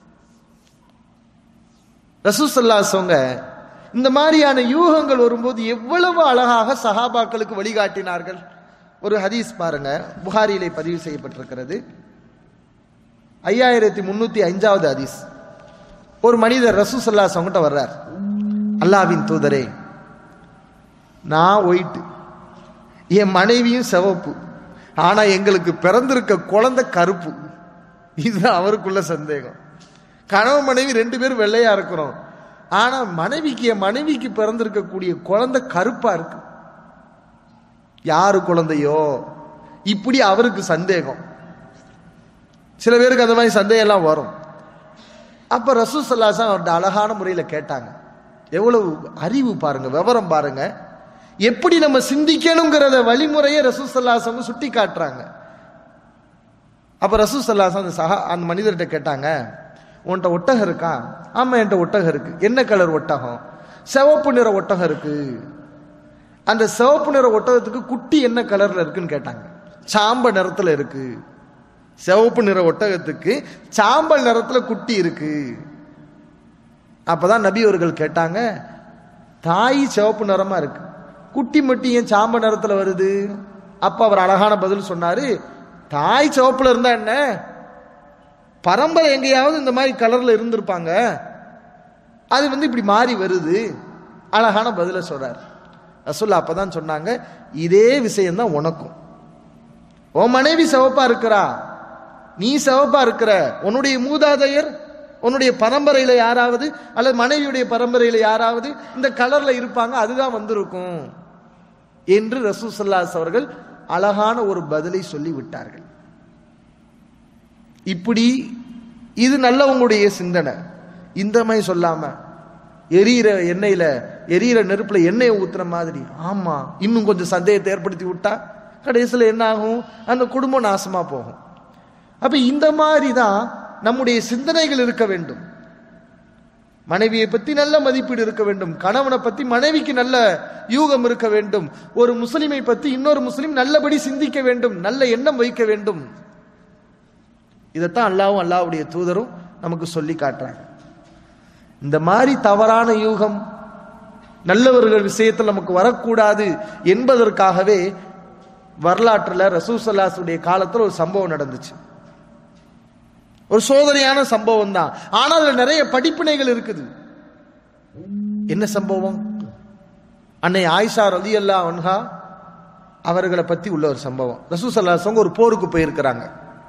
ரசூசல்லாசவங்க இந்த மாதிரியான யூகங்கள் வரும்போது எவ்வளவு அழகாக சஹாபாக்களுக்கு வழிகாட்டினார்கள் ஒரு ஹதீஸ் பாருங்க புகாரியிலே பதிவு செய்யப்பட்டிருக்கிறது ஐயாயிரத்தி முன்னூத்தி அஞ்சாவது ஹதீஸ் ஒரு மனிதர் ரசூசல்லாசவங்கிட்ட வர்றார் அல்லாவின் தூதரே நான் ஒயிட்டு என் மனைவியும் சிவப்பு ஆனா எங்களுக்கு பிறந்திருக்க குழந்தை கருப்பு இதுதான் அவருக்குள்ள சந்தேகம் கணவன் மனைவி ரெண்டு பேரும் வெள்ளையா இருக்கிறோம் ஆனா மனைவிக்கு என் மனைவிக்கு பிறந்திருக்கக்கூடிய குழந்தை கருப்பா இருக்கு யாரு குழந்தையோ இப்படி அவருக்கு சந்தேகம் சில பேருக்கு அந்த மாதிரி சந்தேகம் எல்லாம் வரும் அப்ப ரசூ சல்லாசன் அவர்கிட்ட அழகான முறையில கேட்டாங்க எவ்வளவு அறிவு பாருங்க விவரம் பாருங்க எப்படி நம்ம சிந்திக்கணுங்கிறத வழிமுறையை ரசூசல்லாசம் சுட்டி காட்டுறாங்க அப்ப ரசூசல்லாசம் அந்த சஹா அந்த மனிதர்கிட்ட கேட்டாங்க உன்கிட்ட ஒட்டகம் இருக்கா ஆமா என்கிட்ட ஒட்டகம் இருக்கு என்ன கலர் ஒட்டகம் சிவப்பு நிற ஒட்டகம் இருக்கு அந்த சிவப்பு நிற ஒட்டகத்துக்கு குட்டி என்ன கலர்ல இருக்குன்னு கேட்டாங்க சாம்ப நிறத்துல இருக்கு சிவப்பு நிற ஒட்டகத்துக்கு சாம்பல் நிறத்துல குட்டி இருக்கு அப்பதான் நபி அவர்கள் கேட்டாங்க தாய் சிவப்பு நிறமா இருக்கு குட்டி மட்டும் ஏன் சாம்ப நிறத்துல வருது அப்ப அவர் அழகான பதில் சொன்னாரு தாய் சிவப்புல இருந்தா என்ன பரம்பரை எங்கேயாவது இந்த மாதிரி கலர்ல இருந்திருப்பாங்க அது வந்து இப்படி மாறி வருது அழகான பதில சொல்றார் ரசுல்லா அப்பதான் சொன்னாங்க இதே விஷயம்தான் உனக்கும் உன் மனைவி சிவப்பா இருக்கிறா நீ சிவப்பா இருக்கிற உன்னுடைய மூதாதையர் உன்னுடைய பரம்பரையில யாராவது அல்லது மனைவியுடைய பரம்பரையில யாராவது இந்த கலர்ல இருப்பாங்க அதுதான் வந்திருக்கும் என்று ரசூசல்லாஸ் அவர்கள் அழகான ஒரு பதிலை சொல்லி விட்டார்கள் இப்படி இது நல்லவங்களுடைய சிந்தனை இந்த மாதிரி சொல்லாம எரியிற எண்ணெயில எரியிற நெருப்புல எண்ணெயை ஊத்துற மாதிரி ஆமா இன்னும் கொஞ்சம் சந்தேகத்தை ஏற்படுத்தி விட்டா கடைசியில் என்ன ஆகும் அந்த குடும்பம் நாசமா போகும் அப்ப இந்த மாதிரி தான் நம்முடைய சிந்தனைகள் இருக்க வேண்டும் மனைவியை பத்தி நல்ல மதிப்பீடு இருக்க வேண்டும் கணவனை பத்தி மனைவிக்கு நல்ல யூகம் இருக்க வேண்டும் ஒரு முஸ்லிமை பத்தி இன்னொரு முஸ்லிம் நல்லபடி சிந்திக்க வேண்டும் நல்ல எண்ணம் வைக்க வேண்டும் இதைத்தான் அல்லாவும் அல்லாவுடைய தூதரும் நமக்கு சொல்லி காட்டுறாங்க இந்த மாதிரி தவறான யூகம் நல்லவர்கள் விஷயத்தில் நமக்கு வரக்கூடாது என்பதற்காகவே வரலாற்றில் ரசூசல்லாசுடைய காலத்தில் ஒரு சம்பவம் நடந்துச்சு ஒரு சோதனையான சம்பவம் தான் ஆனால் அதுல நிறைய படிப்பினைகள் இருக்குது என்ன சம்பவம் அன்னை ஆயிஷா ரதி அல்லா அன்ஹா அவர்களை பத்தி உள்ள ஒரு சம்பவம் ரசூசல்லாசவங்க ஒரு போருக்கு போயிருக்கிறாங்க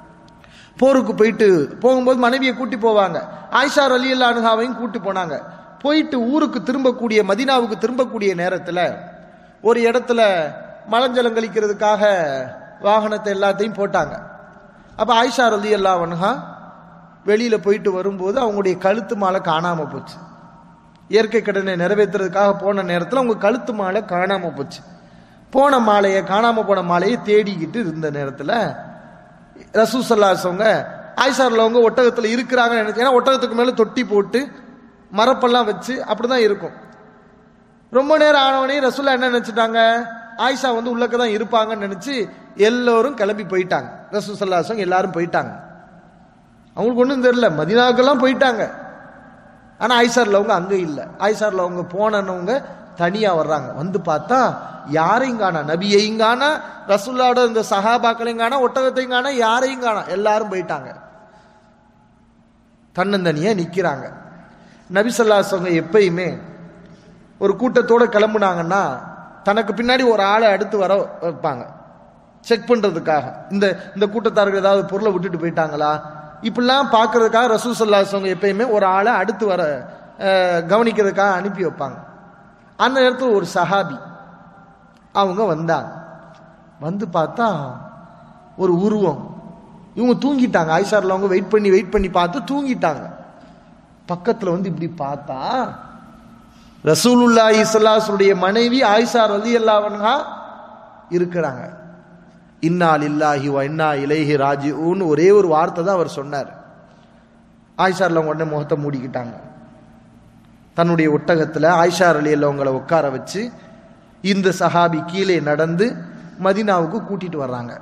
போருக்கு போயிட்டு போகும்போது மனைவியை கூட்டி போவாங்க ஆயிஷா அலி அல்லா அனுகாவையும் கூட்டி போனாங்க போயிட்டு ஊருக்கு திரும்பக்கூடிய மதினாவுக்கு திரும்பக்கூடிய நேரத்தில் ஒரு இடத்துல மலஞ்சலம் கழிக்கிறதுக்காக வாகனத்தை எல்லாத்தையும் போட்டாங்க அப்போ ஆயிஷா ரலி அல்லாவன்ஹா வெளியில் போயிட்டு வரும்போது அவங்களுடைய கழுத்து மாலை காணாமல் போச்சு இயற்கை கடனை நிறைவேற்றுறதுக்காக போன நேரத்தில் அவங்க கழுத்து மாலை காணாமல் போச்சு போன மாலையை காணாமல் போன மாலையை தேடிக்கிட்டு இருந்த நேரத்தில் ரசூசல்லாசவங்க ஆயிஷாரில் அவங்க ஒட்டகத்தில் இருக்கிறாங்கன்னு நினைச்சு ஏன்னா ஒட்டகத்துக்கு மேலே தொட்டி போட்டு மரப்பெல்லாம் வச்சு அப்படிதான் இருக்கும் ரொம்ப நேரம் ஆனவனே ரசூல்லா என்ன நினைச்சிட்டாங்க ஆயிஷா வந்து உள்ளக்க தான் இருப்பாங்கன்னு நினைச்சு எல்லோரும் கிளம்பி போயிட்டாங்க ரசூல் சல்லாசம் எல்லாரும் போயிட்டாங்க அவங்களுக்கு ஒன்றும் தெரியல மதினாவுக்கெல்லாம் போயிட்டாங்க ஆனா ஆயிஷார்ல அவங்க அங்க இல்லை ஆயிஷார்ல அவங்க போனவங்க தனியா வர்றாங்க வந்து பார்த்தா யாரையும் காணா நபியையும் காணா ரசூல்லாவோட இந்த சஹாபாக்களையும் காணா ஒட்டகத்தையும் காணா யாரையும் காணா எல்லாரும் போயிட்டாங்க தன்னந்தனியா நிக்கிறாங்க நபி சொல்லாசவங்க எப்பயுமே ஒரு கூட்டத்தோட கிளம்புனாங்கன்னா தனக்கு பின்னாடி ஒரு ஆளை அடுத்து வர வைப்பாங்க செக் பண்றதுக்காக இந்த இந்த கூட்டத்தார்கள் ஏதாவது பொருளை விட்டுட்டு போயிட்டாங்களா இப்படிலாம் பார்க்கறதுக்காக ரசூல் சல்லாசவங்க எப்பயுமே ஒரு ஆளை அடுத்து வர அஹ், கவனிக்கிறதுக்காக அனுப்பி வைப்பாங்க அந்த நேரத்தில் ஒரு சஹாபி அவங்க வந்தாங்க வந்து பார்த்தா ஒரு உருவம் இவங்க தூங்கிட்டாங்க ஆயிஷாரில் அவங்க வெயிட் பண்ணி வெயிட் பண்ணி பார்த்து தூங்கிட்டாங்க பக்கத்தில் வந்து இப்படி பார்த்தா ரசூலுல்லாஹி ஸல்லல்லாஹுடைய மனைவி ஆயிஷா ரலியல்லாஹு இருக்கிறாங்க இன்னா லில்லாஹி வ இன்னா இலைஹி ராஜிஊன் ஒரே ஒரு வார்த்தை தான் அவர் சொன்னார் ஆயிஷாரில் உடனே முகத்தை மூடிக்கிட்டாங்க தன்னுடைய ஒட்டகத்தில் ஆயிஷா ரலியல்லவங்களை உட்கார வச்சு இந்த சஹாபி கீழே நடந்து மதினாவுக்கு கூட்டிட்டு வர்றாங்க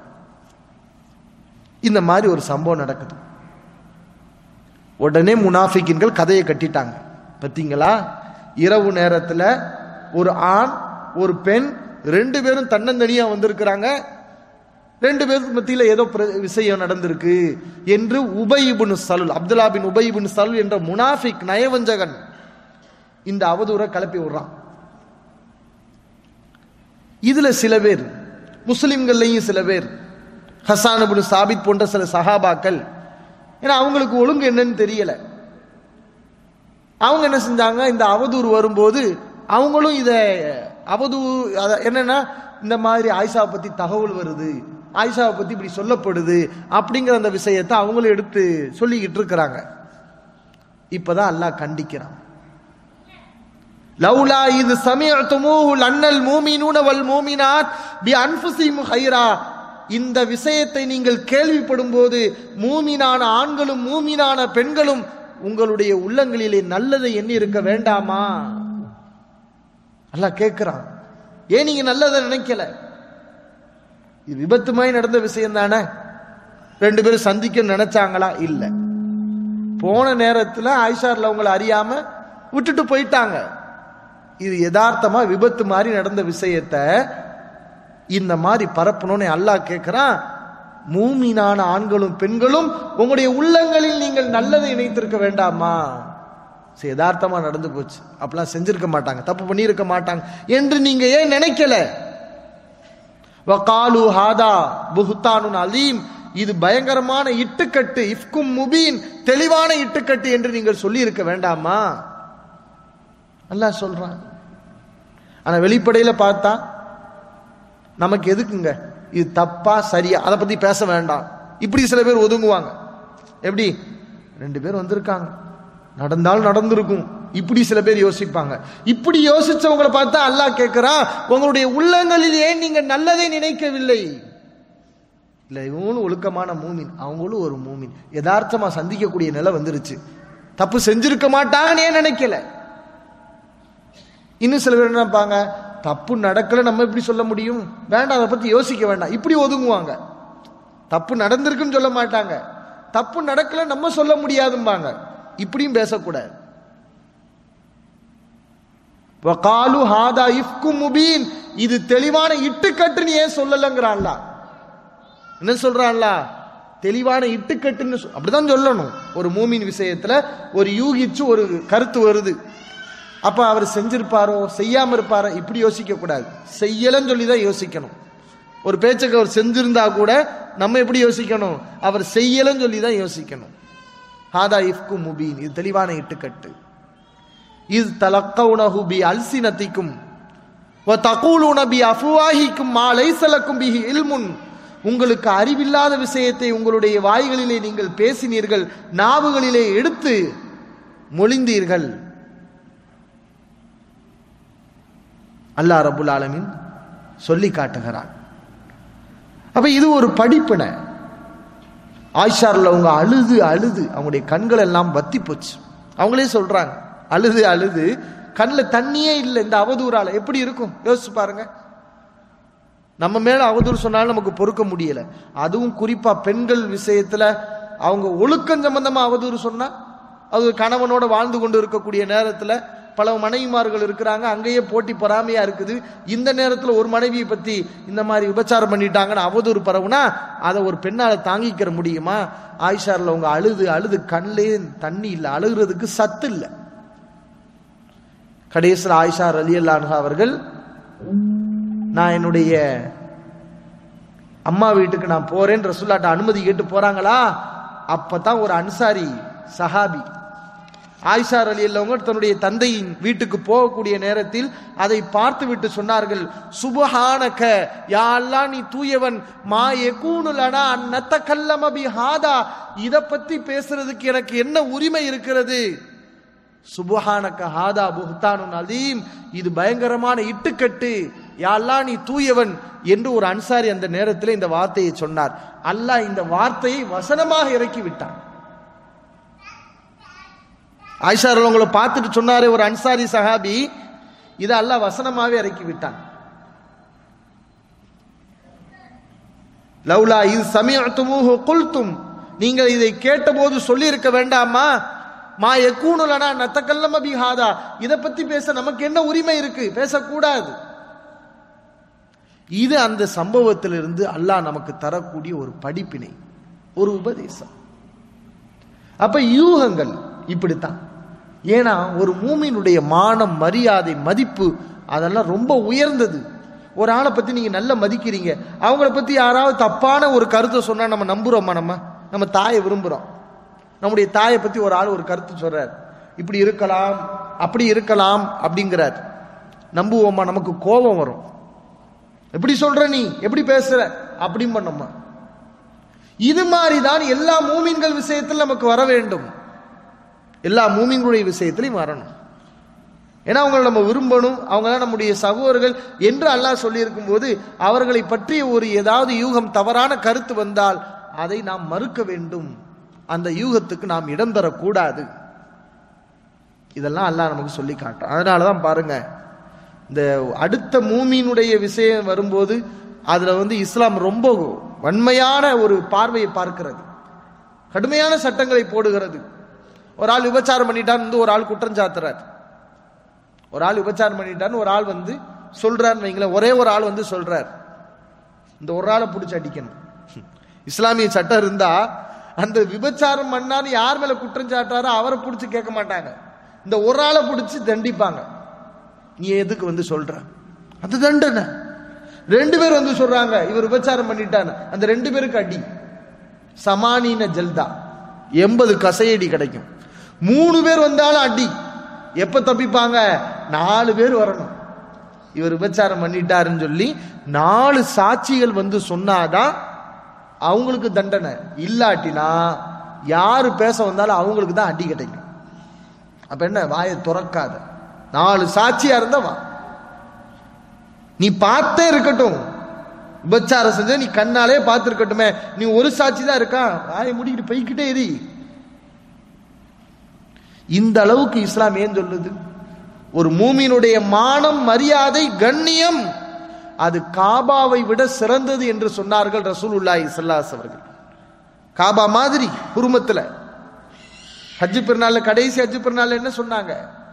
இந்த மாதிரி ஒரு சம்பவம் நடக்குது உடனே முனாஃபிக்கின்கள் கதையை கட்டிட்டாங்க பார்த்தீங்களா இரவு நேரத்தில் ஒரு ஆண் ஒரு பெண் ரெண்டு பேரும் தன்னந்தனியா வந்திருக்கிறாங்க ரெண்டு பேருக்கு மத்தியில் ஏதோ பிர- விஷயம் நடந்திருக்கு என்று உபயிபுன் சலுல் அப்துல்லா பின் உபயிபுன் சலுல் என்ற முனாஃபிக் நயவஞ்சகன் இந்த அவதூறை கிளப்பி விடுறான் இதுல சில பேர் முஸ்லிம்கள்லையும் சில பேர் ஹசான் இப்னு சாபித் போன்ற சில சஹாபாக்கள் ஏன்னா அவங்களுக்கு ஒழுங்கு என்னன்னு தெரியல அவங்க என்ன செஞ்சாங்க இந்த அவதூறு வரும்போது அவங்களும் இத அவதூறு அத- என்னன்னா இந்த மாதிரி ஆயிஷாவை பத்தி தகவல் வருது ஆயிஷாவை பத்தி இப்படி சொல்லப்படுது அப்படிங்கிற அந்த விஷயத்தை அவங்களும் எடுத்து சொல்லிக்கிட்டு இருக்கிறாங்க இப்பதான் அல்லாஹ் கண்டிக்கிறான் லவுலா இது சமயத்துமூஹு அன்னல் மூமினூன வல் மூமினாத் பி அன்ஃபுசிஹிம் ஹைரா இந்த விஷயத்தை நீங்கள் கேள்விப்படும் போது மூமினான ஆண்களும் மூமினான பெண்களும் உங்களுடைய உள்ளங்களிலே நல்லதை எண்ணி இருக்க வேண்டாமா அல்லாஹ் கேட்கிறான் ஏன் நீங்க நல்லதை நினைக்கல இது விபத்துமாய் நடந்த விஷயம் தானே ரெண்டு பேரும் சந்திக்க நினைச்சாங்களா இல்ல போன நேரத்துல ஆயிஷார்ல அவங்களை அறியாம விட்டுட்டு போயிட்டாங்க இது யதார்த்தமா விபத்து மாதிரி நடந்த விஷயத்த இந்த மாதிரி பரப்பணும்னு அல்லாஹ் கேட்கிறான் மூமினான ஆண்களும் பெண்களும் உங்களுடைய உள்ளங்களில் நீங்கள் நல்லதை இணைத்திருக்க வேண்டாமா சரி, யதார்த்தமா நடந்து போச்சு அப்படிலாம் செஞ்சிருக்க மாட்டாங்க தப்பு பண்ணியிருக்க மாட்டாங்க என்று நீங்க ஏன் நினைக்கல வகாலு ஹாதா புஹுத்தானுன் அலீம் இது பயங்கரமான இட்டுக்கட்டு இஃப்கும் முபீன் தெளிவான இட்டுக்கட்டு என்று நீங்கள் சொல்லி இருக்க வேண்டாமா அல்லாஹ் சொல்றான் ஆனா வெளிப்படையில பார்த்தா நமக்கு எதுக்குங்க இது தப்பா சரியா அதை பத்தி பேச வேண்டாம் இப்படி சில பேர் ஒதுங்குவாங்க எப்படி ரெண்டு பேர் வந்திருக்காங்க நடந்தால் நடந்திருக்கும் இப்படி சில பேர் யோசிப்பாங்க இப்படி யோசிச்சவங்களை பார்த்தா அல்லாஹ் கேட்கிறான் உங்களுடைய உள்ளங்களில் ஏன் நீங்க நல்லதை நினைக்கவில்லை இல்ல இவங்களும் ஒழுக்கமான மூமின் அவங்களும் ஒரு மூமின் யதார்த்தமா சந்திக்கக்கூடிய நிலை வந்துருச்சு தப்பு செஞ்சிருக்க மாட்டாங்கன்னு ஏன் நினைக்கல இன்னும் சில பேர் என்ன நினைப்பாங்க தப்பு நடக்கல நம்ம எப்படி சொல்ல முடியும் வேண்டாம் அதை பத்தி யோசிக்க வேண்டாம் இப்படி ஒதுங்குவாங்க தப்பு நடந்திருக்குன்னு சொல்ல மாட்டாங்க தப்பு நடக்கல நம்ம சொல்ல முடியாதும்பாங்க இப்படியும் பேசக்கூடாது வகாலு ஹாதா இஃப்கும் முபீன் இது தெளிவான இட்டுக்கட்டுன்னு ஏன் சொல்லலங்கிறான்ல என்ன சொல்றான்ல தெளிவான இட்டுக்கட்டுன்னு சொ- அப்படிதான் சொல்லணும் ஒரு மூமின் விஷயத்துல ஒரு யூகிச்சு ஒரு கருத்து வருது அப்ப அவர் செஞ்சிருப்பாரோ செய்யாம இருப்பாரோ இப்படி யோசிக்க கூடாது செய்யலன்னு சொல்லி தான் யோசிக்கணும் ஒரு பேச்சுக்கு அவர் செஞ்சிருந்தா கூட நம்ம எப்படி யோசிக்கணும் அவர் செய்யலன்னு சொல்லி தான் யோசிக்கணும் ஹாதா இஃப்கு முபீன் இது தெளிவான இட்டுக்கட்டு இது தலக்கவுனஹு பி அல்சினத்திக்கும் தகூலுன பி அஃபுவாஹிக்கும் மா லைசலக்கும் பிஹி இல்முன் உங்களுக்கு அறிவில்லாத விஷயத்தை உங்களுடைய வாய்களிலே நீங்கள் பேசினீர்கள் நாவுகளிலே எடுத்து மொழிந்தீர்கள் அல்லாஹ் ரபுல் ஆலமீன் சொல்லி காட்டுகிறான் அப்ப இது ஒரு படிப்பினை ஆயிஷாரில் அவங்க அழுது அழுது அவங்களுடைய கண்கள் எல்லாம் வத்தி போச்சு அவங்களே சொல்றாங்க அழுது அழுது கண்ணில் தண்ணியே இல்லை இந்த அவதூறால எப்படி இருக்கும் யோசிச்சு பாருங்க நம்ம மேல அவதூறு சொன்னாலும் நமக்கு பொறுக்க முடியல அதுவும் குறிப்பா பெண்கள் விஷயத்துல அவங்க ஒழுக்கம் சம்பந்தமா அவதூறு சொன்னா அது கணவனோட வாழ்ந்து கொண்டு இருக்கக்கூடிய நேரத்துல பல மனைவிமார்கள் இருக்கிறாங்க அங்கேயே போட்டி பொறாமையா இருக்குது இந்த நேரத்துல ஒரு மனைவியை பத்தி இந்த மாதிரி விபச்சாரம் பண்ணிட்டாங்கன்னு அவதூறு பரவுனா அதை ஒரு பெண்ணால தாங்கிக்கிற முடியுமா ஆயிஷாரில் அவங்க அழுது அழுது கண்ணிலே தண்ணி இல்லை அழுகிறதுக்கு சத்து இல்லை கடைசியில் ஆயிஷா அலி அல்லான்ஹா அவர்கள் நான் என்னுடைய அம்மா வீட்டுக்கு நான் போறேன் ரசுல்லாட்ட அனுமதி கேட்டு போறாங்களா அப்பதான் ஒரு அன்சாரி சஹாபி ஆயிஷா அலி அல்லவங்க தன்னுடைய தந்தையின் வீட்டுக்கு போகக்கூடிய நேரத்தில் அதை பார்த்து விட்டு சொன்னார்கள் சுபஹானக யா அல்லாஹ் நீ தூயவன் மா எகூனுலனா அன்னத்த கல்லமபி ஹாதா இத பத்தி பேசுறதுக்கு எனக்கு என்ன உரிமை இருக்கிறது சுபஹானக்க ஹாதா புஹ்தானுன் அலீம் இது பயங்கரமான இட்டுக்கட்டு யாழ்லா நீ தூயவன் என்று ஒரு அன்சாரி அந்த நேரத்தில் இந்த வார்த்தையை சொன்னார் அல்லாஹ் இந்த வார்த்தையை வசனமாக இறக்கி விட்டான் ஆயிஷா உங்களை பார்த்துட்டு சொன்னாரே ஒரு அன்சாரி சஹாபி இதை அல்லாஹ் வசனமாவே இறக்கி விட்டான் லவ்லா இது சமயத்துமூஹு குல்தும் நீங்கள் இதை கேட்டபோது சொல்லி இருக்க வேண்டாமா மா எக்கூனுலனா நத்தக்கல்லம பிஹாதா இதை பத்தி பேச நமக்கு என்ன உரிமை இருக்கு பேசக்கூடாது இது அந்த சம்பவத்திலிருந்து அல்லாஹ் நமக்கு தரக்கூடிய ஒரு படிப்பினை ஒரு உபதேசம் அப்ப யூகங்கள் இப்படித்தான் ஏன்னா ஒரு மூமினுடைய மானம் மரியாதை மதிப்பு அதெல்லாம் ரொம்ப உயர்ந்தது ஒரு ஆளை பத்தி நீங்க நல்லா மதிக்கிறீங்க அவங்கள பத்தி யாராவது தப்பான ஒரு கருத்தை சொன்னா நம்ம நம்புறோமா நம்ம நம்ம தாயை விரும்புறோம் நம்முடைய தாயை பத்தி ஒரு ஆள் ஒரு கருத்து சொல்றார் இப்படி இருக்கலாம் அப்படி இருக்கலாம் அப்படிங்கிறார் நம்புவோமா நமக்கு கோபம் வரும் எப்படி சொல்ற நீ எப்படி பேசுற அப்படின்னு பண்ணோமா இது மாதிரி தான் எல்லா மூமின்கள் விஷயத்தில் நமக்கு வர வேண்டும் எல்லா மூமின்களுடைய விஷயத்திலையும் வரணும் ஏன்னா அவங்களை நம்ம விரும்பணும் அவங்க தான் நம்முடைய சகோதரர்கள் என்று அல்லாஹ் சொல்லியிருக்கும் போது அவர்களை பற்றிய ஒரு ஏதாவது யூகம் தவறான கருத்து வந்தால் அதை நாம் மறுக்க வேண்டும் அந்த யூகத்துக்கு நாம் இடம் தரக்கூடாது இதெல்லாம் அல்லாஹ் நமக்கு சொல்லி காட்டும் அதனால தான் பாருங்க இந்த அடுத்த மூமியினுடைய விஷயம் வரும்போது அதுல வந்து இஸ்லாம் ரொம்ப வன்மையான ஒரு பார்வையை பார்க்கிறது கடுமையான சட்டங்களை போடுகிறது ஒரு ஆள் விபச்சாரம் பண்ணிட்டான்னு வந்து ஒரு ஆள் குற்றம் சாத்துறார் ஒரு ஆள் விபச்சாரம் பண்ணிட்டான்னு ஒரு ஆள் வந்து சொல்றான்னு வைங்களேன் ஒரே ஒரு ஆள் வந்து சொல்றார் இந்த ஒரு ஆளை பிடிச்சி அடிக்கணும் இஸ்லாமிய சட்டம் இருந்தா அந்த விபச்சாரம் பண்ணான்னு யார் மேல குற்றம் சாட்டாரோ அவரை பிடிச்சி கேட்க மாட்டாங்க இந்த ஒரு ஆளை பிடிச்சி தண்டிப்பாங்க நீ எதுக்கு வந்து சொல்ற அது தண்டனை ரெண்டு பேர் வந்து சொல்றாங்க இவர் விபச்சாரம் பண்ணிட்டான்னு அந்த ரெண்டு பேருக்கு அடி சமானின ஜல்தா எண்பது கசையடி கிடைக்கும் மூணு பேர் வந்தாலும் அடி எப்ப தப்பிப்பாங்க நாலு பேர் வரணும் இவர் விபச்சாரம் பண்ணிட்டாருன்னு சொல்லி நாலு சாட்சிகள் வந்து சொன்னாதான் அவங்களுக்கு தண்டனை இல்லாட்டினா யாரு பேச வந்தாலும் அவங்களுக்கு தான் அடி கிடைக்கும் அப்ப என்ன வாயை துறக்காத நாலு சாட்சியா இருந்தா வா நீ பார்த்தே இருக்கட்டும் விபச்சாரம் செஞ்ச நீ கண்ணாலே பார்த்துருக்கட்டுமே நீ ஒரு சாட்சி தான் இருக்கா வாயை முடிக்கிட்டு போய்கிட்டே எரி இந்த அளவுக்கு இஸ்லாம் ஏன் சொல்லுது ஒரு மூமியினுடைய மானம் மரியாதை கண்ணியம் அது காபாவை விட சிறந்தது என்று சொன்னார்கள் ரசூலுல்லாஹி ஸல்லல்லாஹு அவர்கள் காபா மாதிரி குருமத்துல ஹஜ்ஜு பெருநாள்ல கடைசி ஹஜ்ஜு பெருநாள் என்ன சொன்னாங்க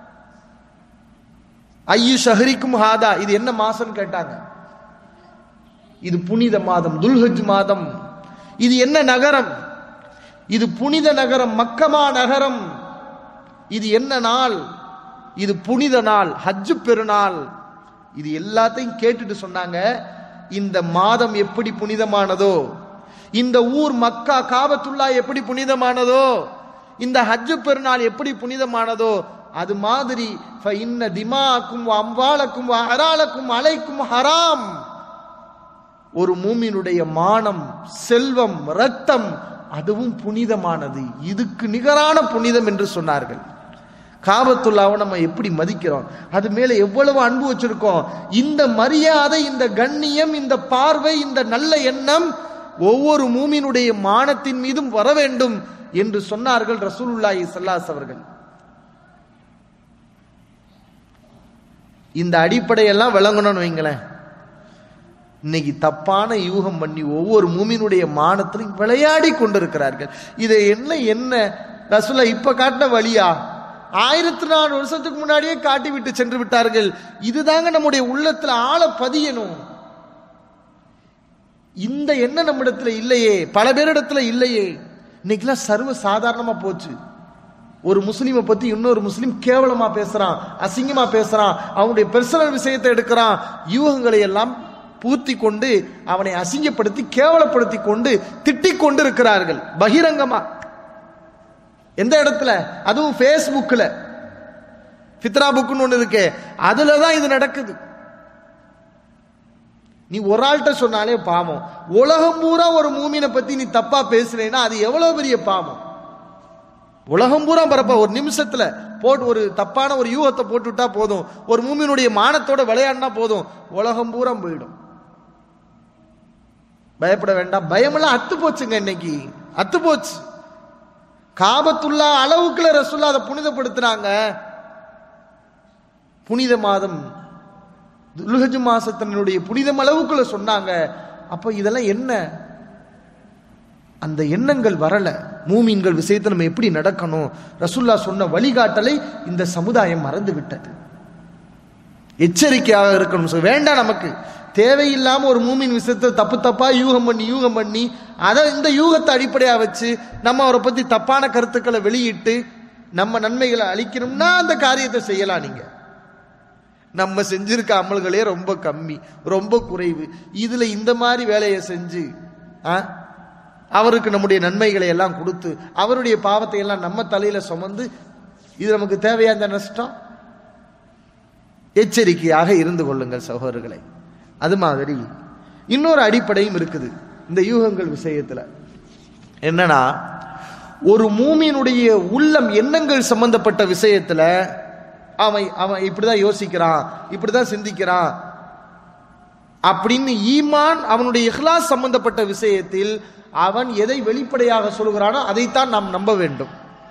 ஐயு ஷஹரிக்கும் ஹாதா இது என்ன மாசம் கேட்டாங்க இது புனித மாதம் துல்ஹஜ் மாதம் இது என்ன நகரம் இது புனித நகரம் மக்கமா நகரம் இது என்ன நாள் இது புனித நாள் ஹஜ்ஜு பெருநாள் இது எல்லாத்தையும் கேட்டுட்டு சொன்னாங்க இந்த மாதம் எப்படி புனிதமானதோ இந்த ஊர் மக்கா காபத்துல்லா எப்படி புனிதமானதோ இந்த ஹஜ்ஜு பெருநாள் எப்படி புனிதமானதோ அது மாதிரி இன்ன திமாக்கும் அம்பாலக்கும் அராலக்கும் அலைக்கும் ஹராம் ஒரு மூமினுடைய மானம் செல்வம் ரத்தம் அதுவும் புனிதமானது இதுக்கு நிகரான புனிதம் என்று சொன்னார்கள் காபத்துல்லாவை நம்ம எப்படி மதிக்கிறோம் அது மேல எவ்வளவு அன்பு வச்சிருக்கோம் இந்த மரியாதை இந்த கண்ணியம் இந்த பார்வை இந்த நல்ல எண்ணம் ஒவ்வொரு மூமினுடைய மானத்தின் மீதும் வர வேண்டும் என்று சொன்னார்கள் ரசூலுல்லாஹி ஸல்லல்லாஹு அவர்கள் இந்த அடிப்படையெல்லாம் விளங்கணும்னு வைங்களேன் இன்னைக்கு தப்பான யூகம் பண்ணி ஒவ்வொரு மூமினுடைய மானத்திலும் விளையாடி கொண்டிருக்கிறார்கள் இதை என்ன என்ன ரசூலா இப்ப காட்டின வழியா ஆயிரத்தி நாலு வருஷத்துக்கு முன்னாடியே காட்டி விட்டு சென்று விட்டார்கள் இதுதாங்க நம்முடைய உள்ளத்துல ஆழ பதியணும் இந்த எண்ணம் நம்மிடத்துல இல்லையே பல பேரிடத்துல இல்லையே இன்னைக்கெல்லாம் சர்வ சாதாரணமா போச்சு ஒரு முஸ்லீமை பத்தி இன்னொரு முஸ்லீம் கேவலமா பேசுறான் அசிங்கமா பேசுறான் அவனுடைய பர்சனல் விஷயத்தை எடுக்கிறான் யூகங்களை எல்லாம் பூர்த்தி கொண்டு அவனை அசிங்கப்படுத்தி கேவலப்படுத்தி கொண்டு திட்டிக் கொண்டு இருக்கிறார்கள் பகிரங்கமா எந்த இடத்துல அதுவும் ஃபேஸ்புக்கில் ஃபித்ரா புக்குன்னு ஒன்று இருக்கு அதுல தான் இது நடக்குது நீ ஒரு ஆள்கிட்ட சொன்னாலே பாவம் உலகம் பூரா ஒரு மூமினை பத்தி நீ தப்பா பேசுறேன்னா அது எவ்வளவு பெரிய பாவம் உலகம் பூரா பரப்ப ஒரு நிமிஷத்துல போட்டு ஒரு தப்பான ஒரு யூகத்தை போட்டு விட்டா போதும் ஒரு மூமியினுடைய மானத்தோட விளையாடினா போதும் உலகம் பூரா போயிடும் பயப்பட வேண்டாம் பயமெல்லாம் அத்து போச்சுங்க இன்னைக்கு அத்து போச்சு காபத்துல்லா அளவுக்குள்ள ரசுல்லா அதை புனிதப்படுத்துறாங்க புனித மாதம் துல்ஹஜ் மாசத்தினுடைய புனிதம் அளவுக்குள்ள சொன்னாங்க அப்ப இதெல்லாம் என்ன அந்த எண்ணங்கள் வரல மூமீன்கள் விஷயத்தை நம்ம எப்படி நடக்கணும் ரசுல்லா சொன்ன வழிகாட்டலை இந்த சமுதாயம் மறந்து விட்டது எச்சரிக்கையாக இருக்கணும் So, வேண்டாம் நமக்கு தேவையில்லாம ஒரு மூமின் விஷயத்தை தப்பு தப்பா யூகம் பண்ணி யூகம் பண்ணி அதை இந்த யூகத்தை அடிப்படையா வச்சு நம்ம அவரை பத்தி தப்பான கருத்துக்களை வெளியிட்டு நம்ம நன்மைகளை அளிக்கணும்னா அந்த காரியத்தை செய்யலாம் நீங்க நம்ம செஞ்சிருக்க அமல்களே ரொம்ப கம்மி ரொம்ப குறைவு இதுல இந்த மாதிரி வேலையை செஞ்சு ஆ, அவருக்கு நம்முடைய நன்மைகளை எல்லாம் கொடுத்து அவருடைய பாவத்தை எல்லாம் நம்ம தலையில சுமந்து இது நமக்கு தேவையா இந்த நஷ்டம் எச்சரிக்கையாக இருந்து கொள்ளுங்கள் சகோதரர்களை அது மாதிரி இன்னொரு அடிப்படையும் இருக்குது இந்த யூகங்கள் விஷயத்துல என்னன்னா ஒரு மூமியினுடைய உள்ளம் எண்ணங்கள் சம்பந்தப்பட்ட விஷயத்துல அவன் அவன் இப்படிதான் யோசிக்கிறான் இப்படிதான் சிந்திக்கிறான் அப்படின்னு ஈமான் அவனுடைய இஹ்லாஸ் சம்பந்தப்பட்ட விஷயத்தில் அவன் எதை வெளிப்படையாக சொல்கிறானோ அதைத்தான் நாம் நம்ப வேண்டும்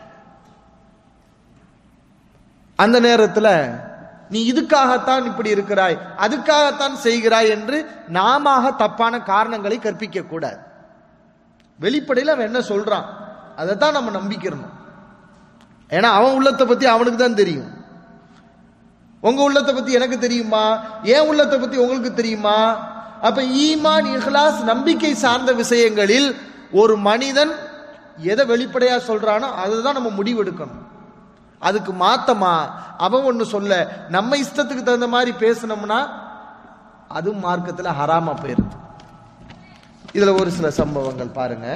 அந்த நேரத்தில் நீ இதுக்காகத்தான் இப்படி இருக்கிறாய் அதுக்காகத்தான் செய்கிறாய் என்று நாம தப்பான காரணங்களை கற்பிக்க கூடாது வெளிப்படையில் அவன் என்ன சொல்றான் அதை தான் நம்ம நம்பிக்கிறணும் ஏன்னா அவன் உள்ளத்தை பத்தி அவனுக்கு தான் தெரியும் உங்க உள்ளத்தை பத்தி எனக்கு தெரியுமா என் உள்ளத்தை பத்தி உங்களுக்கு தெரியுமா அப்ப ஈமான் இஹ்லாஸ் நம்பிக்கை சார்ந்த விஷயங்களில் ஒரு மனிதன் எதை வெளிப்படையா சொல்றானோ அதுதான் நம்ம முடிவெடுக்கணும் அதுக்கு மாத்தமா அவன் ஒண்ணு சொல்ல நம்ம இஷ்டத்துக்கு தகுந்த மாதிரி பேசினோம்னா அதுவும் மார்க்கத்துல ஹராமா போயிருது இதுல ஒரு சில சம்பவங்கள் பாருங்க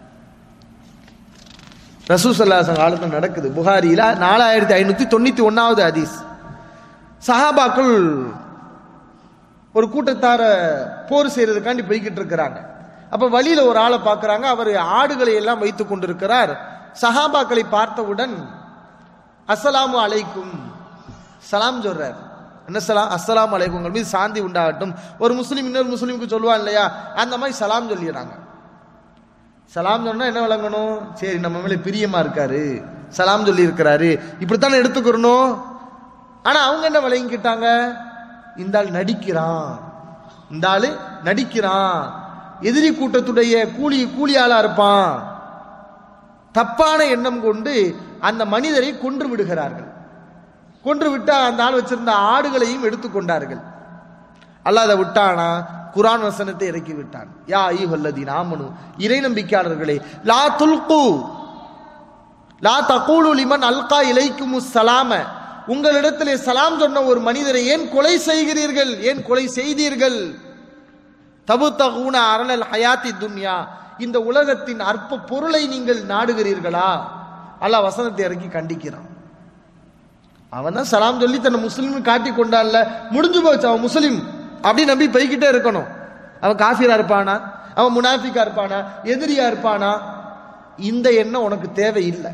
ரசூசல்லாசன் காலத்தில் நடக்குது புகாரியில நாலாயிரத்தி ஐநூத்தி தொண்ணூத்தி ஒன்னாவது ஹதீஸ் சஹாபாக்கள் ஒரு கூட்டத்தார போர் செய்யறதுக்காண்டி போய்கிட்டு இருக்கிறாங்க அப்ப வழியில ஒரு ஆளை பார்க்கறாங்க அவர் ஆடுகளை எல்லாம் வைத்துக் கொண்டிருக்கிறார் சஹாபாக்களை பார்த்தவுடன் அஸ்ஸலாமு அலைக்கும் சலாம் சொல்றார் என்ன சலாம் அஸ்ஸலாமு அலைக்கும் உங்கள் மீது சாந்தி உண்டாகட்டும் ஒரு முஸ்லீம் இன்னொரு முஸ்லீமுக்கு சொல்லுவான் இல்லையா அந்த மாதிரி சலாம் சொல்லிடுறாங்க சலாம் சொன்னா என்ன விளங்கணும் சரி நம்ம மேல பிரியமா இருக்காரு சலாம் சொல்லி இருக்கிறாரு இப்படித்தானே எடுத்துக்கிறணும் ஆனா அவங்க என்ன விளங்கிக்கிட்டாங்க இந்த ஆள் நடிக்கிறான் இந்த ஆளு நடிக்கிறான் எதிரி கூட்டத்துடைய கூலி கூலி ஆளா இருப்பான் தப்பான எண்ணம் கொண்டு அந்த மனிதரை கொன்று விடுகிறார்கள் கொன்று விட்டு அந்த ஆள் வச்சிருந்த ஆடுகளையும் எடுத்துக்கொண்டார்கள் அல்லாத விட்டானா குரான் வசனத்தை இறக்கி விட்டான் யா ஐயுஹல்லதி நாமனு இறை நம்பிக்கையாளர்களே லா துல்கு லா தகூலு லிமன் அல்கா இலைக்கும் சலாம உங்களிடத்திலே சலாம் சொன்ன ஒரு மனிதரை ஏன் கொலை செய்கிறீர்கள் ஏன் கொலை செய்தீர்கள் தபு தகுன அரளல் ஹயாத்தி துன்யா இந்த உலகத்தின் அற்ப பொருளை நீங்கள் நாடுகிறீர்களா அல்லாஹ் வசனத்தை இறக்கி கண்டிக்கிறான் அவன் தான் சலாம் சொல்லி தன்னை முஸ்லீம்னு காட்டி கொண்டான்ல முடிஞ்சு போச்சு அவன் முஸ்லீம் அப்படி நம்பி போய்கிட்டே இருக்கணும் அவன் காஃபிரா இருப்பானா அவன் முனாஃபிக்கா இருப்பானா எதிரியா இருப்பானா இந்த எண்ணம் உனக்கு தேவையில்லை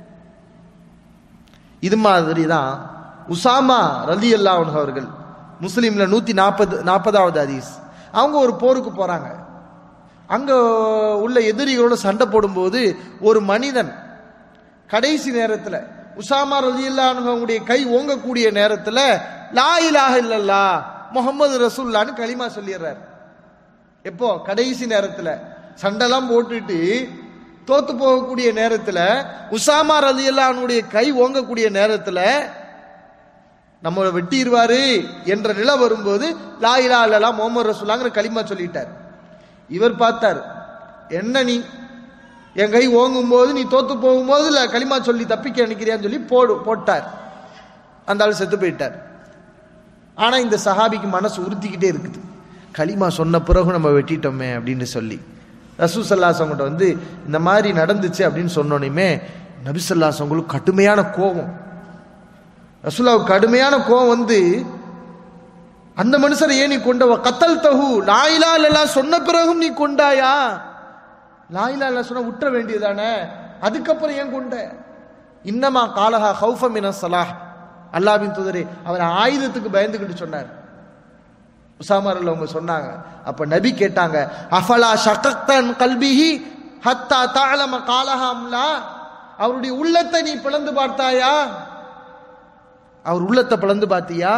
இது மாதிரி தான் உசாமா ரலி அவர்கள் முஸ்லீம்ல நூத்தி நாற்பது நாற்பதாவது ஹதீஸ் அவங்க ஒரு போருக்கு போறாங்க அங்க உள்ள எதிரிகளோட சண்டை போடும்போது ஒரு மனிதன் கடைசி நேரத்துல உசாமா ரலி அவங்களுடைய கை ஓங்கக்கூடிய நேரத்துல லா இலாஹ இல்லல்லா முகமது ரசூல்லான்னு களிமா சொல்லிடுறாரு எப்போ கடைசி நேரத்துல சண்டைலாம் போட்டுட்டு தோத்து போகக்கூடிய நேரத்துல உசாமா ரலி அவனுடைய கை ஓங்கக்கூடிய நேரத்துல நம்மளை வெட்டிடுவாரு என்ற நிலை வரும்போது லா இலா இல்லலா முகமது ரசூல்லாங்கிற களிமா சொல்லிட்டார் இவர் பார்த்தார் என்ன நீ என் கை ஓங்கும் போது நீ தோத்து போகும்போது இல்ல களிமா சொல்லி தப்பிக்க நினைக்கிறியான்னு சொல்லி போடு போட்டார் அந்த ஆள் செத்து போயிட்டார் ஆனா இந்த சஹாபிக்கு மனசு உறுத்திக்கிட்டே இருக்குது களிமா சொன்ன பிறகு நம்ம வெட்டிட்டோமே அப்படின்னு சொல்லி ரசூ சல்லாசவங்கிட்ட வந்து இந்த மாதிரி நடந்துச்சு அப்படின்னு சொன்னோனையுமே நபிசல்லாசவங்களுக்கு கடுமையான கோபம் ரசூலாவுக்கு கடுமையான கோபம் வந்து அந்த மனுஷரை ஏன் நீ கொண்டவ கத்தல் தகு லாயிலா எல்லாம் சொன்ன பிறகும் நீ கொண்டாயா லாயிலா இல்ல சொன்ன விட்டுற வேண்டியதானே அதுக்கப்புறம் ஏன் கொண்ட இன்னமா காலஹா ஹவுஃப மின சலாஹ் அல்லாபின் தூதரே அவர் ஆயுதத்துக்கு பயந்துகிட்டு சொன்னார் உசாமரில் அவங்க சொன்னாங்க அப்ப நபி கேட்டாங்க அஃபலா ஷகத்தன் கல்பிஹி ஹத்தா தாளம காலஹாம்லா அவருடைய உள்ளத்தை நீ பிளந்து பார்த்தாயா அவர் உள்ளத்தை பிளந்து பார்த்தியா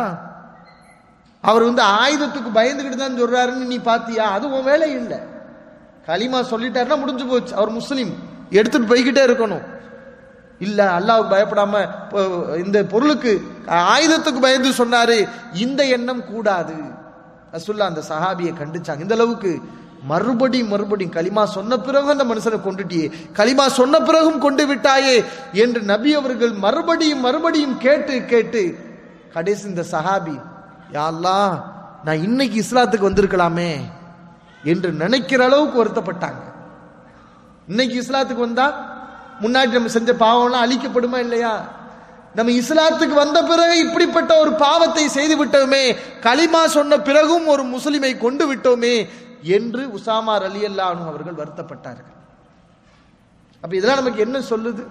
அவர் வந்து ஆயுதத்துக்கு பயந்துகிட்டு தான் சொல்றாருன்னு நீ பாத்தியா அது உன் வேலை இல்லை களிமா சொல்லிட்டாருன்னா முடிஞ்சு போச்சு அவர் முஸ்லீம் எடுத்துட்டு போய்கிட்டே இருக்கணும் இல்ல அல்லாவுக்கு பயப்படாம இப்போ இந்த பொருளுக்கு ஆயுதத்துக்கு பயந்து சொன்னாரு இந்த எண்ணம் கூடாது ரசுல்லா அந்த சஹாபியை கண்டிச்சாங்க இந்த அளவுக்கு மறுபடியும் மறுபடியும் களிமா சொன்ன பிறகு அந்த மனுஷனை கொண்டுட்டியே களிமா சொன்ன பிறகும் கொண்டு விட்டாயே என்று நபி அவர்கள் மறுபடியும் மறுபடியும் கேட்டு கேட்டு கடைசி இந்த சஹாபி யா அல்லாஹ் நான் இன்னைக்கு இஸ்லாத்துக்கு வந்திருக்கலாமே என்று நினைக்கிற அளவுக்கு வருத்தப்பட்டாங்க இன்னைக்கு இஸ்லாத்துக்கு வந்தா முன்னாடி நம்ம செஞ்ச பாவம்லாம் அழிக்கப்படுமா இல்லையா நம்ம இஸ்லாத்துக்கு வந்த பிறகு இப்படிப்பட்ட ஒரு பாவத்தை செய்து விட்டோமே களிமா சொன்ன பிறகும் ஒரு முஸ்லிமை கொண்டு விட்டோமே என்று உசாமா அலி அல்லானு அவர்கள் வருத்தப்பட்டார்கள் அப்ப இதெல்லாம் நமக்கு என்ன சொல்லுது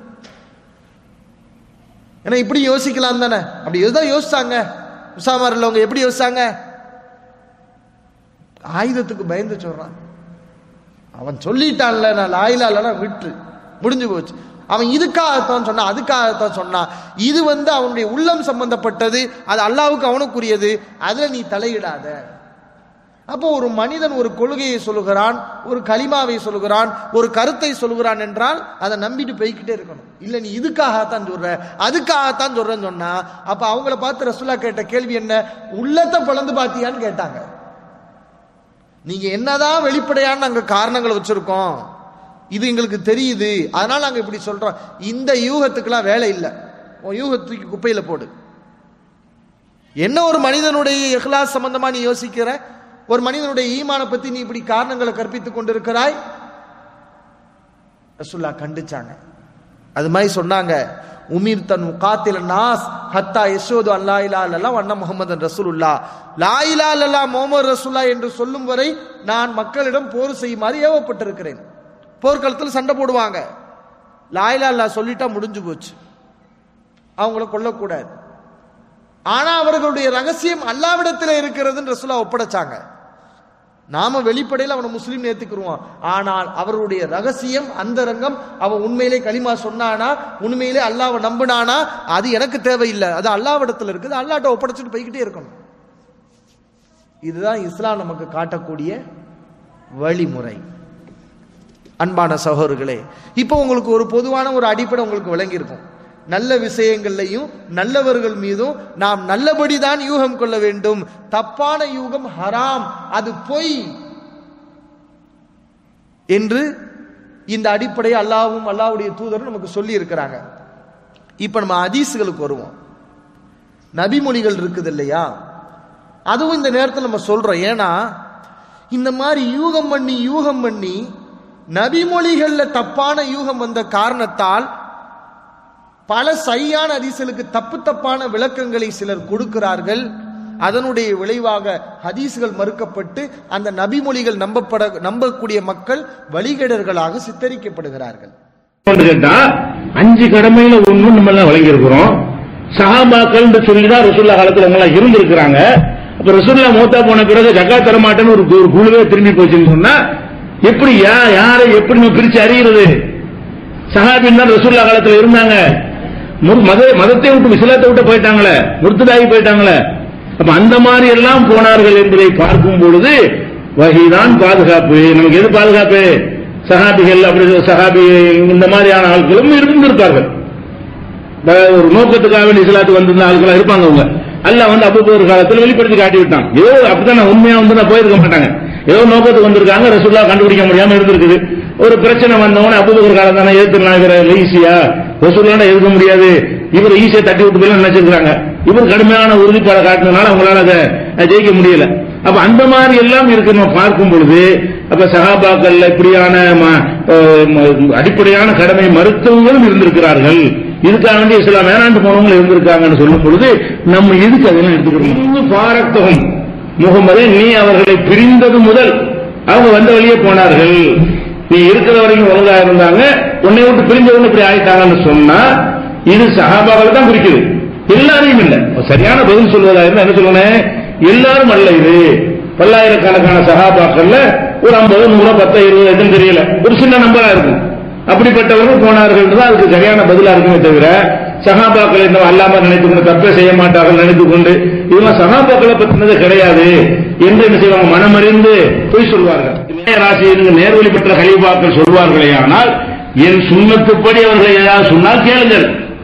ஏன்னா இப்படி யோசிக்கலாம் தானே அப்படி இதுதான் யோசிச்சாங்க உசாமா அவங்க எப்படி யோசிச்சாங்க ஆயுதத்துக்கு பயந்து சொல்றான் அவன் சொல்லிட்டான்ல நான் லாயிலாலனா விட்டு முடிஞ்சு போச்சு அவன் இதுக்காகத்தான் சொன்னான் அதுக்காகத்தான் சொன்னான் இது வந்து அவனுடைய உள்ளம் சம்பந்தப்பட்டது அது அல்லாவுக்கு அவனுக்குரியது அதுல நீ தலையிடாத அப்போ ஒரு மனிதன் ஒரு கொள்கையை சொல்லுகிறான் ஒரு களிமாவை சொல்லுகிறான் ஒரு கருத்தை சொல்லுகிறான் என்றால் அதை நம்பிட்டு போய்கிட்டே இருக்கணும் இல்ல நீ இதுக்காகத்தான் சொல்ற அதுக்காகத்தான் சொல்றேன்னு சொன்னா அப்ப அவங்கள பார்த்து ரசுல்லா கேட்ட கேள்வி என்ன உள்ளத்தை பிளந்து பாத்தியான்னு கேட்டாங்க நீங்க என்னதான் வெளிப்படையான நாங்க காரணங்களை வச்சிருக்கோம் இது எங்களுக்கு தெரியுது அதனால நாங்க இப்படி சொல்றோம் இந்த யூகத்துக்கெல்லாம் வேலை இல்லை உன் யூகத்துக்கு குப்பையில போடு என்ன ஒரு மனிதனுடைய இஹ்லாஸ் சம்பந்தமா நீ யோசிக்கிற ஒரு மனிதனுடைய ஈமான பத்தி நீ இப்படி காரணங்களை கற்பித்துக் கொண்டிருக்கிறாய் ரசுல்லா கண்டிச்சாங்க அது மாதிரி சொன்னாங்க உமீர் தன் காத்தில நாஸ் ஹத்தா யசோது அல்லா இலா அல்லா அண்ணா முகமது ரசூலுல்லா லா இலா அல்லா முகமது ரசூல்லா என்று சொல்லும் வரை நான் மக்களிடம் போர் செய்யுமாறு ஏவப்பட்டிருக்கிறேன் போர்க்களத்தில் சண்டை போடுவாங்க லாயிலா அல்லா சொல்லிட்டா முடிஞ்சு போச்சு அவங்கள கொல்லக்கூடாது ஆனா அவர்களுடைய ரகசியம் அல்லாவிடத்தில் இருக்கிறதுன்னு ரசூலா ஒப்படைச்சாங்க நாம வெளிப்படையில் அவனை முஸ்லீம் ஏத்துக்குருவான் ஆனால் அவருடைய ரகசியம் அந்த ரங்கம் அவன் உண்மையிலே களிமா சொன்னானா உண்மையிலே அல்லாவை நம்பினானா அது எனக்கு தேவையில்லை அது அல்லாவிடத்தில் இருக்குது அல்லாட்ட ஒப்படைச்சிட்டு போய்கிட்டே இருக்கணும் இதுதான் இஸ்லாம் நமக்கு காட்டக்கூடிய வழிமுறை அன்பான சகோதரர்களே இப்போ உங்களுக்கு ஒரு பொதுவான ஒரு அடிப்படை உங்களுக்கு விளங்கியிருக்கும் நல்ல விஷயங்கள்லையும் நல்லவர்கள் மீதும் நாம் நல்லபடி தான் யூகம் கொள்ள வேண்டும் தப்பான யூகம் ஹராம் அது பொய் என்று இந்த அடிப்படையை அல்லாவும் அல்லாவுடைய தூதரும் நமக்கு சொல்லி இருக்கிறாங்க இப்ப நம்ம ஹதீஸ்களுக்கு வருவோம் நபிமொழிகள் இருக்குது இல்லையா அதுவும் இந்த நேரத்தில் நம்ம சொல்றோம் ஏன்னா இந்த மாதிரி யூகம் பண்ணி யூகம் பண்ணி நபிமொழிகள்ல தப்பான யூகம் வந்த காரணத்தால் பல சையான ஹதீஸ்களுக்கு தப்பு தப்பான விளக்கங்களை சிலர் கொடுக்கிறார்கள் அதனுடைய விளைவாக ஹதீஸ்கள் மறுக்கப்பட்டு அந்த நபிமொழிகள் நம்பப்பட நம்பக்கூடிய மக்கள் வழிகேடர்களாக சித்தரிக்கப்படுகிறார்கள் என்று கேட்டா அஞ்சு கடமையில ஒண்ணு நம்ம எல்லாம் வழங்கி இருக்கிறோம் சஹாபாக்கள் சொல்லிதான் ரசூல்லா காலத்துல அவங்க எல்லாம் இருந்திருக்கிறாங்க அப்ப ரசூல்லா மூத்தா போன பிறகு ஜக்கா தர மாட்டேன்னு ஒரு ஒரு குழுவே திரும்பி போச்சுன்னு சொன்னா எப்படி யா- யாரை எப்படி நம்ம பிரிச்சு அறிகிறது சஹாபின் தான் ரசூல்லா காலத்துல இருந்தாங்க முர்- மத மதத்தை விட்டு இஸ்லாத்தை விட்டு போயிட்டாங்களே முர்த்ததாகி போயிட்டாங்களே அப்ப அந்த மாதிரி எல்லாம் போனார்கள் என்பதை பார்க்கும் பொழுது வகைதான் பாதுகாப்பு நமக்கு எது பாதுகாப்பு சஹாபிகள் அப்படி சஹாபி இந்த மாதிரியான ஆட்களும் இருந்திருப்பார்கள் அதாவது ஒரு நோக்கத்துக்காக வேண்டி இஸ்லாத்துக்கு வந்திருந்த ஆட்களா இருப்பாங்க அவங்க அல்லாஹ் வந்து அபூபக்கர் காலத்துல வெளிப்படுத்தி காட்டி விட்டான் ஏதோ அப்படிதான் நான் உண்மையா வந்து நான் போயிருக்க மாட்டாங்க ஏதோ நோக்கத்துக்கு வந்திருக்காங்க ரசூல்லா கண்டுபிடிக்க முடியாம இருந்திருக்குது ஒரு பிரச்சனை வந்தவொடனே அபூபக்கர் காலம் தானே எதிர்த்துலாம் இவரை ஈஸியா ரசூல்லா எதிர்க்க முடியாது இவர் ஈஸியா தட்டி விட்டு போய் நினைச்சிருக்காங்க இவர் கடுமையான உறுதிப்பாடை காட்டினதுனால அவங்களால அதை ஜெயிக்க முடியல அப்ப அந்த மாதிரி எல்லாம் இருக்கு நம்ம பார்க்கும் பொழுது அப்ப சகாபாக்கள்ல இப்படியான ம- அஹ் ம- அடிப்படையான கடமை மருத்துவங்களும் இருந்திருக்கிறார்கள் இதுக்காக வேண்டி இஸ்லாம் வேணாண்டு போனவங்க இருந்திருக்காங்கன்னு சொல்லும் பொழுது நம்ம எதுக்கு அதெல்லாம் எடுத்துக்கிறோம் பாரத்தகம் முகமது நீ அவர்களை பிரிந்தது முதல் அவங்க வந்த வழியே போனார்கள் நீ இருக்கிற வரைக்கும் ஒழுங்கா இருந்தாங்க உன்னை விட்டு பிரிஞ்சவங்க இப்படி ஆயிட்டாங்கன்னு சொன்னா இது சகாபாக்கள் தான் குறிக்குது எல்லாரையும் இல்ல சரியான பதில் சொல்வதா இருந்தா என்ன சொல்லணும் எல்லாரும் அல்ல இது பல்லாயிரக்கணக்கான சகாபாக்கள்ல ஒரு ஐம்பது நூறு பத்து இருபது எதுவும் தெரியல ஒரு சின்ன நம்பரா இருக்கும் அப்படிப்பட்டவர்கள் போனார்கள் தான் அதுக்கு சரியான பதிலா இருக்குமே தவிர சகாபாக்கள் என்ன அல்லாம நினைத்துக் கொண்டு தப்பே செய்ய மாட்டார்கள் நினைத்துக் கொண்டு இதெல்லாம் சகாபாக்களை பத்தினது கிடையாது என்று என்ன செய்வாங்க மனமறிந்து பொய் சொல்வார்கள் ராசியில் நேர்வழி பெற்ற கலிபாக்கள் சொல்வார்களே ஆனால் என் சுண்ணத்துப்படி அவர்கள் ஏதாவது சொன்னால் கேளுங்கள்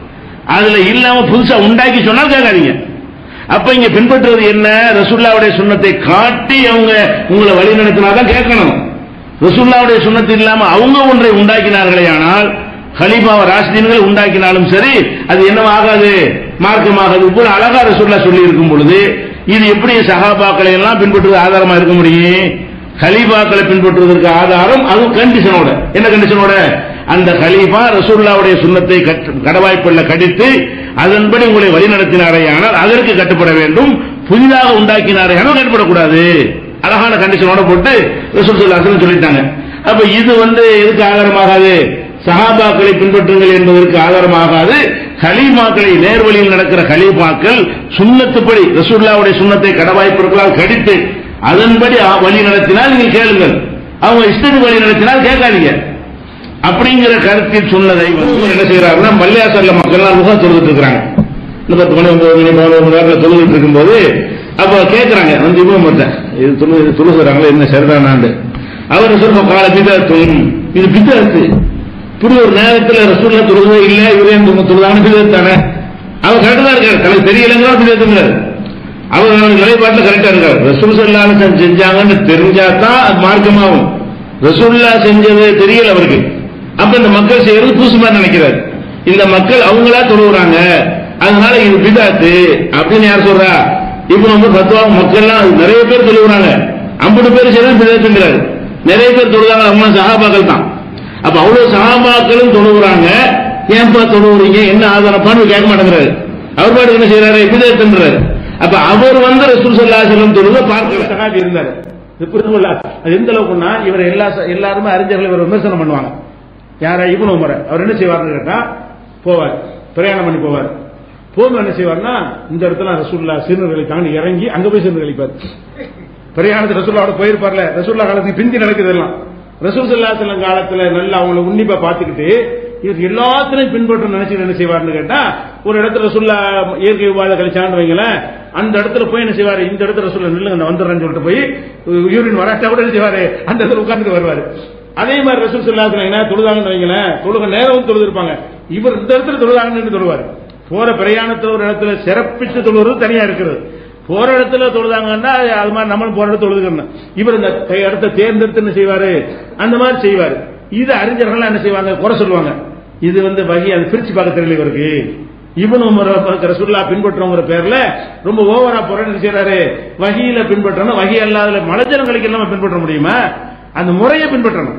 அதுல இல்லாம புதுசா உண்டாக்கி சொன்னால் கேட்காதீங்க அப்ப இங்க பின்பற்றுவது என்ன ரசூல்லாவுடைய சுண்ணத்தை காட்டி அவங்க உங்களை வழி நடத்தினாதான் கேட்கணும் ரசூல்லாவுடைய சுண்ணத்து இல்லாம அவங்க ஒன்றை உண்டாக்கினார்களே ஆனால் ஹலீஃபாவை ராசிதீன்கள் உண்டாக்கினாலும் சரி அது என்னவாகாது மார்க்கமாகாது இப்போ அழகா ரசூல்லா சொல்லி இருக்கும் பொழுது இது எப்படி சகாபாக்களை எல்லாம் பின்பற்றுவது ஆதாரமா இருக்க முடியும் கலீஃபாக்களை பின்பற்றுவதற்கு ஆதாரம் அதுவும் கண்டிஷனோட என்ன கண்டிஷனோட அந்த கலீஃபா ரசூல்லாவுடைய சுண்ணத்தை கற்று- கடவாய்ப்புள்ள கடித்து அதன்படி உங்களை வழிநடத்தினாரே ஆனால் அதற்கு கட்டுப்பட வேண்டும் புதிதாக உண்டாக்கினாரே ஆனால் கட்டுப்படக்கூடாது அழகான கண்டிஷனோட போட்டு ரசூல் சொல்லாசன் சொல்லிட்டாங்க அப்ப இது வந்து எதுக்கு ஆதாரமாகாது சஹாபாக்களை பின்பற்றுங்கள் என்பதற்கு ஆதாரமாகாது கலீமாக்களை நேர்வழியில் நடக்கிற கலீமாக்கள் சுண்ணத்துப்படி ரசூல்லாவுடைய சுண்ணத்தை கடவாய்ப்புகளால் கடித்து அதன்படி ஆ- வழி நடத்தினால் நீங்கள் கேளுங்கள் அவங்க இஷ்டத்துக்கு வழி நடத்தினால் கேட்காதீங்க அப்படிங்கிற கருத்தில் சொன்னதை வந்து என்ன செய்யறாருன்னா மல்லையாசல்ல மக்கள் எல்லாம் முகம் தொழுதுட்டு இருக்கிறாங்க இந்த பத்து மணி ஒன்பது மணி பதினோரு மணி நேரத்தில் தொழுதுட்டு இருக்கும்போது அப்ப கேட்கறாங்க வந்து இவங்க மட்டும் இது தொழு இது தொழுகிறாங்களே என்ன சரிதானாண்டு அவர் சொல்ற கால பிதத்தும் இது பிதத்து இப்படி ஒரு நேரத்தில் ரசூல்ல தொழுகவே இல்லை இவரே தொழுதாங்க பிதத்து தானே அவர் கரெக்டா தான் இருக்காரு தனக்கு தெரியலங்கிற பிதத்துங்கிறார் அவர் அவருடைய நிலைப்பாட்டில் கரெக்டா இருக்காரு ரசூல் சல்லாஹ் செஞ்சாங்கன்னு தெரிஞ்சா தான் அது மார்க்கமாகும் ரசூல்லா செஞ்சது தெரியல அவருக்கு அப்ப இந்த மக்கள் செய்யறது புதுசு மாதிரி நினைக்கிறார் இந்த மக்கள் அவங்களா தொழுகிறாங்க அதனால இது பிதாத்து அப்படின்னு யார் சொல்றா இப்ப நம்ம பத்துவா மக்கள்லாம் நிறைய பேர் தொழுகிறாங்க ஐம்பது பேர் செய்யறது பிதாத்துங்கிறாரு நிறைய பேர் தொழுகிறாங்க அவங்க சகாபாக்கள் தான் அப்ப அவ்வளவு சகாபாக்களும் தொழுகிறாங்க ஏன்பா தொழுகிறீங்க என்ன ஆதாரப்பான்னு கேட்க மாட்டேங்கிறாரு அவர் பாட்டு என்ன செய்யறாரு பிதத்துன்றாரு அப்ப அவர் வந்து ரசூல் சல்லா செல்லம் தொழுக பார்க்கல சகாபி இருந்தாரு இது புரிந்து கொள்ள அது எந்த அளவுக்குன்னா இவர் எல்லா எல்லாருமே அறிஞர்கள் இவர் விமர்சனம் பண்ணுவாங்க யாரா இவனு உமர அவர் என்ன செய்வார்னு கேட்டா போவார் பிரயாணம் பண்ணி போவார் போகும்போது என்ன செய்வார்னா இந்த இடத்துல ரசூல்லா சீர்நிலைக்கான இறங்கி அங்க போய் சீர்நிலைப்பார் பிரயாணத்து ரசூல்லாவோட போயிருப்பார்ல ரசூல்லா காலத்துக்கு பிந்தி நடக்குது எல்லாம் ரசூல் சல்லா செல்லம் காலத்துல நல்லா அவங்கள உன்னிப்பா பாத்துக்கிட்டு இவர் எல்லாத்திலையும் பின்பற்ற நினைச்சு என்ன செய்வார்னு கேட்டா ஒரு இடத்துல ரசூல்லா இயற்கை விவாத கழிச்சான்னு வைங்களேன் அந்த இடத்துல போய் என்ன செய்வாரு இந்த இடத்துல ரசூல்லா நில்லுங்க நான் வந்துடுறேன்னு சொல்லிட்டு போய் யூரின் வராட்டா கூட என்ன செய்வாரு அந்த இடத்துல உட்கார்ந்துட்டு வருவாரு அதே மாதிரி ரசூல் சல்லா செல்லம் என்ன தொழுதாங்கன்னு வைங்களேன் தொழுக நேரம் தொழுது இருப்பாங்க இவர் இந்த இடத்துல தொழுதாங்கன்னு தொழுவாரு போற பிரயாணத்துல ஒரு இடத்துல சிறப்பிச்சு தொழுவது தனியா இருக்கிறது போற இடத்துல தொழுதாங்கன்னா அது மாதிரி நம்மளும் போற இடத்துல தொழுதுக்கணும் இவர் இந்த கை- இடத்த தேர்ந்தெடுத்து என்ன செய்வாரு அந்த மாதிரி செய்வாரு இது அறிஞர்கள் என்ன செய்வாங்க குறை சொல்லுவாங்க இது வந்து வகி அது பிரிச்சு பார்க்க தெரியல இவருக்கு இவனும் ரசுல்லா பின்பற்றவங்கிற பேர்ல ரொம்ப ஓவரா போறேன்னு என்ன செய்யறாரு வகியில பின்பற்றணும் வகி அல்லாத மலஜனங்களுக்கு எல்லாம் பின்பற்ற முடியுமா அந்த முறையை பின்பற்றணும்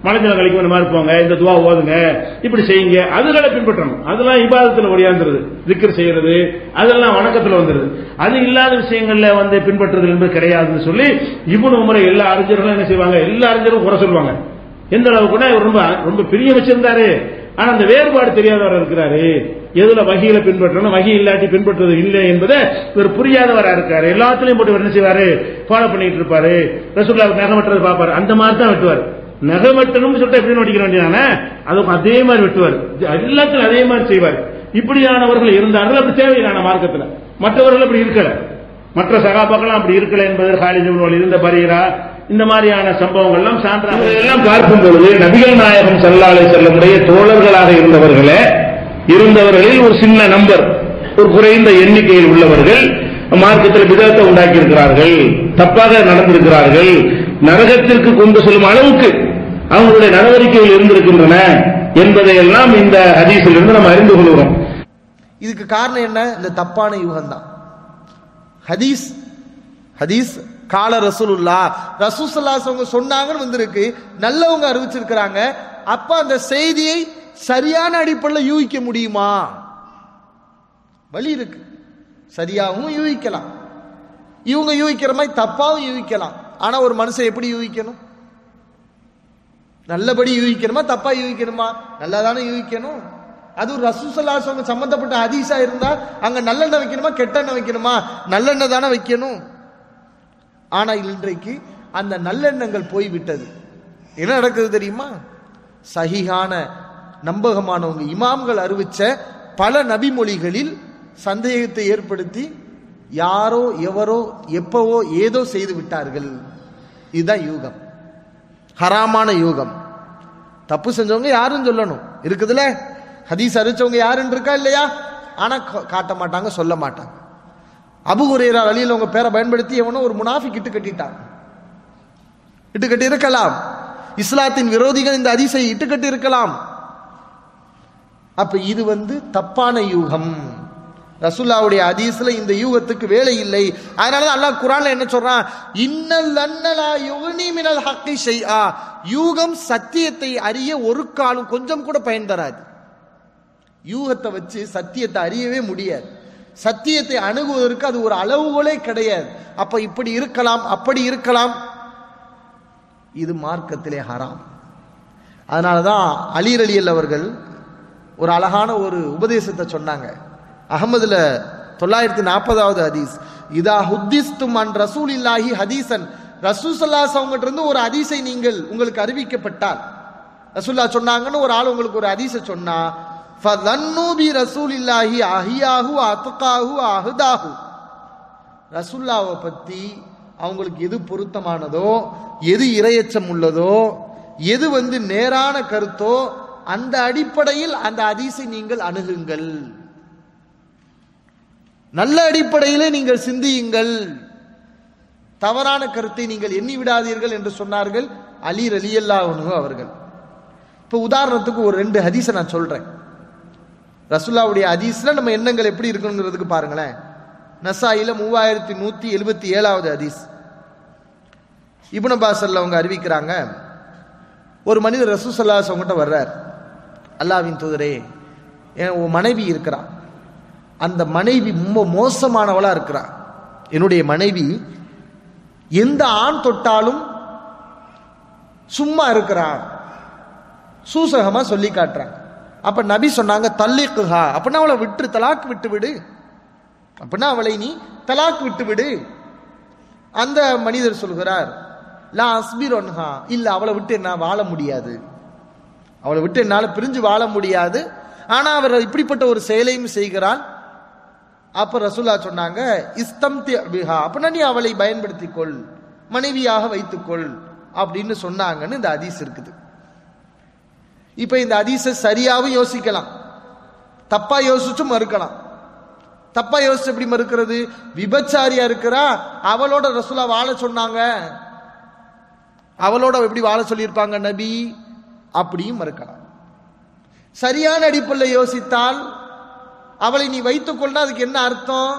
மலைஞ்சல கழிக்கும் இந்த மாதிரி போங்க இந்த துவா ஓதுங்க இப்படி செய்யுங்க அதுகளை பின்பற்றணும் அதெல்லாம் இபாதத்துல ஒடியாந்துருது திக்கர் செய்யறது அதெல்லாம் வணக்கத்துல வந்துருது அது இல்லாத விஷயங்கள்ல வந்து பின்பற்றுறது என்பது கிடையாதுன்னு சொல்லி இவனு முறை எல்லா அறிஞர்களும் என்ன செய்வாங்க எல்லா அறிஞரும் குறை சொல்லுவாங்க எந்த அளவுக்குன்னா இவர் ரொம்ப ரொம்ப பெரிய வச்சிருந்தாரு ஆனா அந்த வேறுபாடு தெரியாதவர் இருக்கிறாரு எதுல வகையில பின்பற்றணும் வகை இல்லாட்டி பின்பற்றுவது இல்லை என்பதை இவர் புரியாதவரா இருக்காரு எல்லாத்துலயும் போட்டு இவர் என்ன செய்வாரு ஃபாலோ பண்ணிட்டு இருப்பாரு ரசூல்லா நகம் வெட்டுறது பாப்பாரு அந்த மாதிரி தான் வெட்டுவார் நகம் வெட்டணும்னு சொல்லிட்டு எப்படி நோட்டிக்க வேண்டியதானே அதுவும் அதே மாதிரி வெட்டுவார் எல்லாத்திலும் அதே மாதிரி செய்வார் இப்படியானவர்கள் இருந்தார்கள் அப்படி தேவையில்லான மார்க்கத்துல மற்றவர்கள் அப்படி இருக்கல மற்ற சகாபாக்கள் அப்படி இருக்கல என்பது ஹாலிஜ் இருந்த பரீரா இந்த மாதிரியான சம்பவங்கள்லாம் சான்றாக எல்லாம் பார்க்கும் பொழுது நபிகள் நாயகம் சல்லாலை செல்லமுடைய தோழர்களாக இருந்தவர்களே இருந்தவர்களில் ஒரு சின்ன நம்பர் ஒரு குறைந்த எண்ணிக்கையில் உள்ளவர்கள் மார்க்கத்தில் விதத்தை உண்டாக்கி இருக்கிறார்கள் தப்பாக நடந்திருக்கிறார்கள் நரகத்திற்கு கொண்டு செல்லும் அளவுக்கு அவங்களுடைய நடவடிக்கைகள் இருந்திருக்கின்றன என்பதையெல்லாம் இந்த ஹதீஸில் இருந்து நம்ம அறிந்து கொள்கிறோம் இதுக்கு காரணம் என்ன இந்த தப்பான யூகம் தான் ஹதீஸ் ஹதீஸ் கால ரசூலுல்லா ரசூசல்லாஸ் அவங்க சொன்னாங்கன்னு வந்திருக்கு நல்லவங்க அறிவிச்சிருக்கிறாங்க அப்ப அந்த செய்தியை சரியான அடிப்படையில் யூகிக்க முடியுமா வழி இருக்கு சரியாகவும் யூகிக்கலாம் இவங்க யூகிக்கிற மாதிரி தப்பாவும் யூகிக்கலாம் ஆனா ஒரு மனுஷன் எப்படி யூகிக்கணும் நல்லபடி யூகிக்கணுமா தப்பா யூகிக்கணுமா நல்லா தானே யூகிக்கணும் அதுவும் ரசூசல்லாஸ் அவங்க சம்பந்தப்பட்ட ஹதீஸா இருந்தா அங்க நல்லெண்ணெய் வைக்கணுமா கெட்டெண்ணெய் வைக்கணுமா நல்லெண்ணெய் தானே வைக்கணும் ஆனா இன்றைக்கு அந்த நல்லெண்ணங்கள் போய்விட்டது என்ன நடக்குது தெரியுமா சகிகான நம்பகமானவங்க இமாம்கள் அறிவிச்ச பல நபிமொழிகளில் சந்தேகத்தை ஏற்படுத்தி யாரோ எவரோ எப்பவோ ஏதோ செய்து விட்டார்கள் இதுதான் யூகம் ஹராமான யூகம் தப்பு செஞ்சவங்க யாரும் சொல்லணும் இருக்குதுல ஹதீஸ் அறிவிச்சவங்க யாருன்னு இருக்கா இல்லையா ஆனா கா- காட்ட மாட்டாங்க சொல்ல மாட்டாங்க அபு ஹுரேரா அலியில் உங்க பேரை பயன்படுத்தி எவனோ ஒரு முனாஃபிக் இட்டு கட்டிட்டான் இட்டு கட்டி இருக்கலாம் இஸ்லாத்தின் விரோதிகள் இந்த அதிசை இட்டு கட்டி இருக்கலாம் அப்ப இது வந்து தப்பான யூகம் ரசூல்லாவுடைய ஹதீஸ்ல இந்த யூகத்துக்கு வேலை இல்லை அதனாலதான் அல்லாஹ் குரான்ல என்ன சொல்றான் இன்னல் அன்னலா யுகனி மினல் ஹக்கி ஷைஆ யூகம் சத்தியத்தை அறிய ஒரு காலம் கொஞ்சம் கூட பயன் தராது யூகத்தை வச்சு சத்தியத்தை அறியவே முடியாது சத்தியத்தை அணுகுவதற்கு அது ஒரு அளவுகோலே கிடையாது அப்ப இப்படி இருக்கலாம் அப்படி இருக்கலாம் இது மார்க்கத்திலே ஹராம் அதனாலதான் அலி அலியல் அவர்கள் ஒரு அழகான ஒரு உபதேசத்தை சொன்னாங்க அகமதுல தொள்ளாயிரத்தி நாற்பதாவது ஹதீஸ் இதா ஹுத்திஸ்தும் அன் ரசூல் இல்லாஹி ஹதீசன் ரசூசல்லாஸ் அவங்ககிட்ட இருந்து ஒரு ஹதீஸை நீங்கள் உங்களுக்கு அறிவிக்கப்பட்டால் ரசூல்லா சொன்னாங்கன்னு ஒரு ஆள் உங்களுக்கு ஒரு ஹதீஸை சொன்னா ஃபதன்னு பி ரசூலில்லாஹி அஹியாஹு அத்காஹு அஹ்தாஹு ரசூல்லாவை பத்தி அவங்களுக்கு எது பொருத்தமானதோ எது இரையச்சம் உள்ளதோ எது வந்து நேரான கருத்தோ அந்த அடிப்படையில் அந்த ஹதீஸை நீங்கள் அணுகுங்கள் நல்ல அடிப்படையிலே நீங்கள் சிந்தியுங்கள் தவறான கருத்தை நீங்கள் எண்ணி விடாதீர்கள் என்று சொன்னார்கள் அலி ரலியல்லா அவர்கள் இப்போ உதாரணத்துக்கு ஒரு ரெண்டு ஹதீஸை நான் சொல்றேன் ரசுல்லாவுடைய ஹதீஸ்ல நம்ம எண்ணங்கள் எப்படி இருக்கணுங்கிறதுக்கு பாருங்களேன் நசாயில மூவாயிரத்தி நூத்தி எழுபத்தி ஏழாவது ஹதீஸ் இப்னு பாசல்ல அவங்க அறிவிக்கிறாங்க ஒரு மனிதர் ரசூசல்லாஸ் அவங்ககிட்ட வர்றார் அல்லாவின் தூதரே என் உன் மனைவி இருக்கிறா அந்த மனைவி ரொம்ப மோசமானவளா இருக்கிறா என்னுடைய மனைவி எந்த ஆண் தொட்டாலும் சும்மா இருக்கிறா சூசகமா சொல்லி காட்டுறாங்க அப்ப நபி சொன்னாங்க தல்லிக்குஹா அப்படின்னா அவளை விட்டு தலாக் விட்டு விடு அப்படின்னா அவளை நீ தலாக் விட்டு விடு அந்த மனிதர் சொல்கிறார் லா அஸ்பிரோன்ஹா இல்ல அவளை விட்டு என்ன வாழ முடியாது அவளை விட்டு என்னால பிரிஞ்சு வாழ முடியாது ஆனா அவர் இப்படிப்பட்ட ஒரு செயலையும் செய்கிறான் அப்ப ரசூலா சொன்னாங்க இஸ்தம் பிஹா அப்படின்னா நீ அவளை பயன்படுத்திக் கொள் மனைவியாக வைத்துக்கொள் அப்படின்னு சொன்னாங்கன்னு இந்த ஹதீஸ் இருக்குது இப்ப இந்த ஹதீஸை சரியாவும் யோசிக்கலாம் தப்பா யோசிச்சும் மறுக்கலாம் தப்பா யோசிச்சு எப்படி மறுக்கிறது விபச்சாரியா இருக்கிறா அவளோட ரசூலா வாழ சொன்னாங்க அவளோட எப்படி வாழ சொல்லியிருப்பாங்க நபி அப்படியும் மறுக்கலாம் சரியான அடிப்படையில் யோசித்தால் அவளை நீ வைத்துக்கொள்ளா அதுக்கு என்ன அர்த்தம்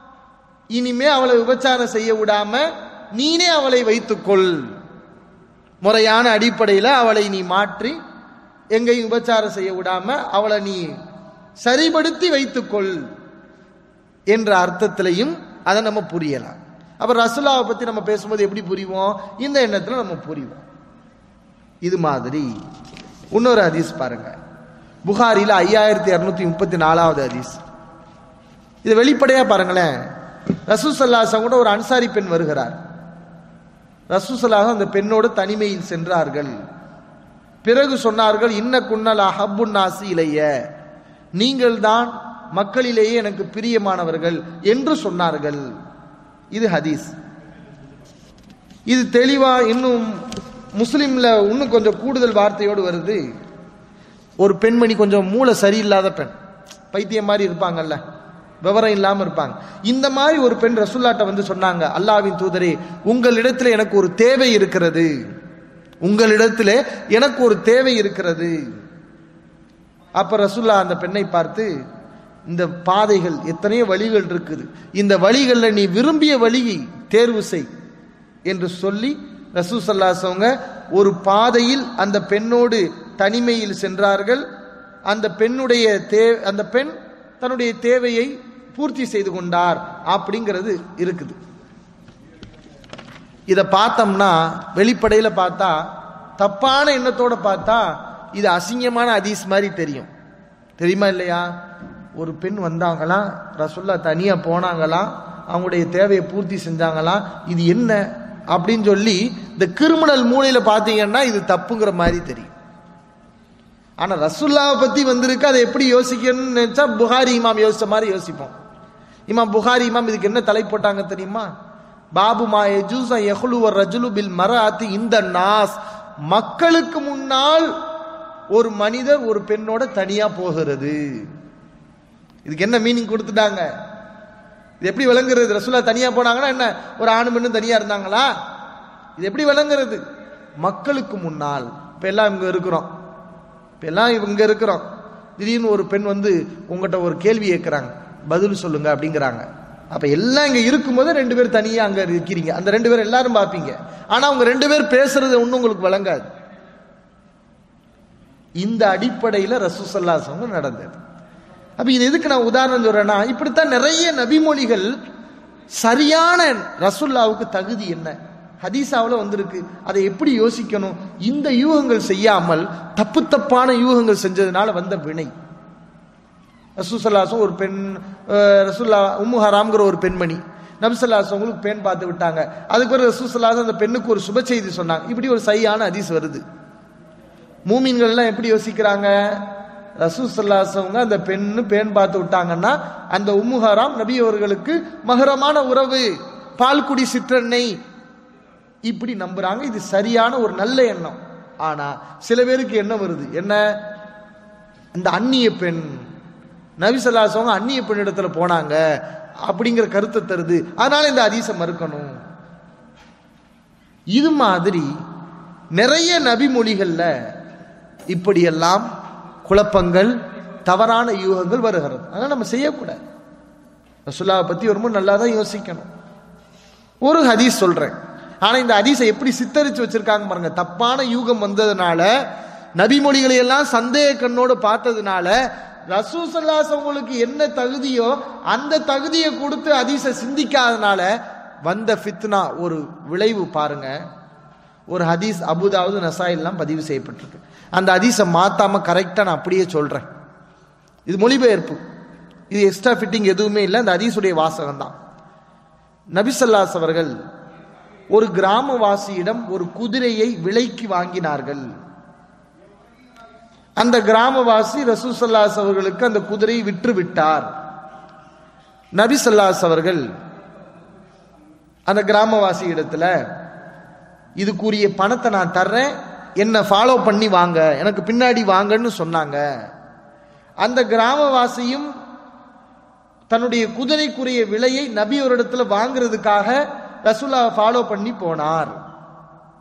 இனிமே அவளை விபச்சாரம் செய்ய விடாம நீனே அவளை வைத்துக்கொள் முறையான அடிப்படையில் அவளை நீ மாற்றி எங்கேயும் உபச்சாரம் செய்ய விடாம அவளை நீ சரிபடுத்தி வைத்துக்கொள் என்ற அர்த்தத்திலையும் அதை நம்ம புரியலாம் அப்ப ரசுல்லாவை பத்தி நம்ம பேசும்போது எப்படி புரிவோம் இந்த எண்ணத்துல நம்ம புரிவோம் இது மாதிரி இன்னொரு ஹதீஸ் பாருங்க புகாரில ஐயாயிரத்தி இருநூத்தி முப்பத்தி நாலாவது ஹதீஸ் இது வெளிப்படையா பாருங்களேன் ரசூசல்லாசம் கூட ஒரு அன்சாரி பெண் வருகிறார் ரசூசல்லாசம் அந்த பெண்ணோடு தனிமையில் சென்றார்கள் பிறகு சொன்னார்கள் இன்ன குன்னல் அஹப்புன் நாசி இலைய நீங்கள் தான் மக்களிலேயே எனக்கு பிரியமானவர்கள் என்று சொன்னார்கள் இது ஹதீஸ் இது தெளிவா இன்னும் முஸ்லிம்ல இன்னும் கொஞ்சம் கூடுதல் வார்த்தையோடு வருது ஒரு பெண்மணி கொஞ்சம் மூளை சரியில்லாத பெண் பைத்தியம் மாதிரி இருப்பாங்கல்ல விவரம் இல்லாம இருப்பாங்க இந்த மாதிரி ஒரு பெண் ரசுல்லாட்ட வந்து சொன்னாங்க அல்லாவின் தூதரே உங்களிடத்துல எனக்கு ஒரு தேவை இருக்கிறது உங்களிடத்துல எனக்கு ஒரு தேவை இருக்கிறது அப்ப ரசுல்லா அந்த பெண்ணை பார்த்து இந்த பாதைகள் எத்தனையோ வழிகள் இருக்குது இந்த வழிகளில் நீ விரும்பிய வழியை தேர்வு செய் என்று சொல்லி ரசூ சல்லாசவங்க ஒரு பாதையில் அந்த பெண்ணோடு தனிமையில் சென்றார்கள் அந்த பெண்ணுடைய தே அந்த பெண் தன்னுடைய தேவையை பூர்த்தி செய்து கொண்டார் அப்படிங்கிறது இருக்குது இதை பார்த்தோம்னா வெளிப்படையில் பார்த்தா தப்பான எண்ணத்தோட பார்த்தா இது அசிங்கமான அதீஸ் மாதிரி தெரியும் தெரியுமா இல்லையா ஒரு பெண் வந்தாங்களாம் ரசுல்லா தனியாக போனாங்களாம் அவங்களுடைய தேவையை பூர்த்தி செஞ்சாங்களாம் இது என்ன அப்படின்னு சொல்லி இந்த கிரிமினல் மூலையில் பார்த்தீங்கன்னா இது தப்புங்கிற மாதிரி தெரியும் ஆனால் ரசுல்லாவை பற்றி வந்திருக்கு அதை எப்படி யோசிக்கணும்னு நினச்சா புகாரி இமாம் யோசிச்ச மாதிரி யோசிப்போம் இமாம் புகாரி இமாம் இதுக்கு என்ன தலை போட்டாங்க தெரியுமா பாபு மா எஜூச யஹ்லு ரஜுலு பில் மராத்தி இந்த நாஸ் மக்களுக்கு முன்னால் ஒரு மனிதர் ஒரு பெண்ணோட தனியா போகிறது இதுக்கு என்ன மீனிங் கொடுத்துட்டாங்க இது எப்படி விளங்குறது ரசூலா தனியா போனாங்கன்னா என்ன ஒரு ஆணு பெண்ணும் தனியா இருந்தாங்களா இது எப்படி விளங்குறது மக்களுக்கு முன்னால் இப்ப எல்லாம் இங்க இருக்கிறோம் இப்ப எல்லாம் இங்க இருக்கிறோம் திடீர்னு ஒரு பெண் வந்து உங்ககிட்ட ஒரு கேள்வி கேட்கிறாங்க பதில் சொல்லுங்க அப்படிங்கிறாங்க அப்ப எல்லாம் இங்க இருக்கும்போது ரெண்டு பேர் தனியா அங்க இருக்கிறீங்க அந்த ரெண்டு பேர் எல்லாரும் பார்ப்பீங்க ஆனா அவங்க ரெண்டு பேர் பேசுறது ஒன்றும் உங்களுக்கு விளங்காது இந்த அடிப்படையில ரசூசல்லாசவங்க நடந்தது அப்ப இது எதுக்கு நான் உதாரணம் சொல்றேன்னா இப்படித்தான் நிறைய நபிமொழிகள் சரியான ரசுல்லாவுக்கு தகுதி என்ன ஹதீஸாவில் வந்திருக்கு அதை எப்படி யோசிக்கணும் இந்த யூகங்கள் செய்யாமல் தப்பு தப்பான யூகங்கள் செஞ்சதுனால வந்த வினை ரசூசல்லாசம் ஒரு பெண் அஹ், ரசூல்லா உம்மு ஹராம்ங்கிற ஒரு பெண்மணி நபிசல்லாசம் உங்களுக்கு பெண் பார்த்து விட்டாங்க அதுக்கு பிறகு ரசூசல்லாசம் அந்த பெண்ணுக்கு ஒரு சுப செய்தி சொன்னாங்க இப்படி ஒரு சரியான ஹதீஸ் வருது மூமின்கள் எல்லாம் எப்படி யோசிக்கிறாங்க ரசூசல்லாசவங்க அந்த பெண்ணு பேன் பார்த்து விட்டாங்கன்னா அந்த உம்முஹராம் நபி அவர்களுக்கு மகரமான உறவு பால்குடி சிற்றெண்ணெய் இப்படி நம்புறாங்க இது சரியான ஒரு நல்ல எண்ணம் ஆனா சில பேருக்கு என்ன வருது என்ன இந்த அந்நிய பெண் நபிசல்லாசவங்க அந்நிய பெண்ணிடத்துல போனாங்க அப்படிங்கிற கருத்தை தருது அதனால இந்த அதிசம் மறுக்கணும் இது மாதிரி நிறைய நபிமொழிகள்ல இப்படியெல்லாம் குழப்பங்கள் தவறான யூகங்கள் வருகிறது அதனால நம்ம செய்யக்கூடாது ரசுல்லாவை பத்தி வரும்போது நல்லா தான் யோசிக்கணும் ஒரு ஹதீஸ் சொல்றேன் ஆனா இந்த ஹதீஸை எப்படி சித்தரிச்சு வச்சிருக்காங்க பாருங்க தப்பான யூகம் வந்ததுனால நபிமொழிகளை எல்லாம் சந்தேக கண்ணோடு பார்த்ததுனால ரசூசல்லாஸ் உங்களுக்கு என்ன தகுதியோ அந்த தகுதியை கொடுத்து ஹதீஸை சிந்திக்காதனால வந்த ஃபித்னா ஒரு விளைவு பாருங்க ஒரு ஹதீஸ் அபுதாவது நசாயில்லாம் பதிவு செய்யப்பட்டிருக்கு அந்த ஹதீஸை மாத்தாம கரெக்டா நான் அப்படியே சொல்றேன் இது மொழிபெயர்ப்பு இது எக்ஸ்ட்ரா ஃபிட்டிங் எதுவுமே இல்லை அந்த ஹதீஸுடைய வாசகம் தான் நபிசல்லாஸ் அவர்கள் ஒரு கிராமவாசியிடம் ஒரு குதிரையை விலைக்கு வாங்கினார்கள் அந்த கிராமவாசி ரசூசல்லாஸ் அவர்களுக்கு அந்த குதிரையை விற்று விட்டார் நபிசல்லாஸ் அவர்கள் அந்த கிராமவாசி இடத்துல இதுக்குரிய பணத்தை நான் தர்றேன் என்ன ஃபாலோ பண்ணி வாங்க எனக்கு பின்னாடி வாங்கன்னு சொன்னாங்க அந்த கிராமவாசியும் தன்னுடைய குதிரைக்குரிய விலையை நபி ஒரு இடத்துல வாங்குறதுக்காக ரசூலா ஃபாலோ பண்ணி போனார்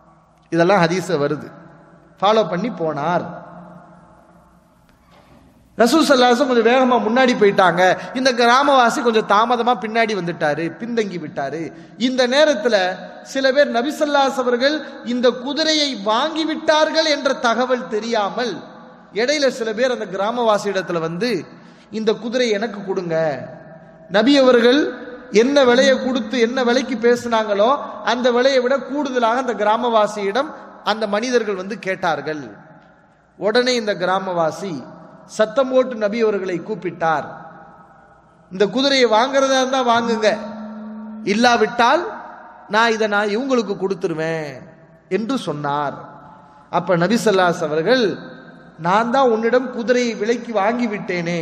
இதெல்லாம் ஹதீஸ வருது ஃபாலோ பண்ணி போனார் ரசூல் சல்லாசம் கொஞ்சம் வேகமா முன்னாடி போயிட்டாங்க இந்த கிராமவாசி கொஞ்சம் தாமதமா பின்னாடி வந்துட்டாரு பின்தங்கி விட்டாரு இந்த நேரத்துல சில பேர் நபிசல்லாஸ் அவர்கள் இந்த குதிரையை வாங்கி விட்டார்கள் என்ற தகவல் தெரியாமல் இடையில சில பேர் அந்த கிராமவாசி இடத்துல வந்து இந்த குதிரை எனக்கு கொடுங்க நபி அவர்கள் என்ன விலையை கொடுத்து என்ன விலைக்கு பேசினாங்களோ அந்த விலையை விட கூடுதலாக அந்த கிராமவாசியிடம் அந்த மனிதர்கள் வந்து கேட்டார்கள் உடனே இந்த கிராமவாசி சத்தம் போட்டு நபி அவர்களை கூப்பிட்டார் இந்த குதிரையை வாங்குறதா இருந்தா வாங்குங்க இல்லாவிட்டால் நான் இதை நான் இவங்களுக்கு கொடுத்துருவேன் என்று சொன்னார் அப்ப நபி ஸல்லல்லாஹு அவர்கள் நான் தான் உன்னிடம் குதிரையை விலைக்கு வாங்கி விட்டேனே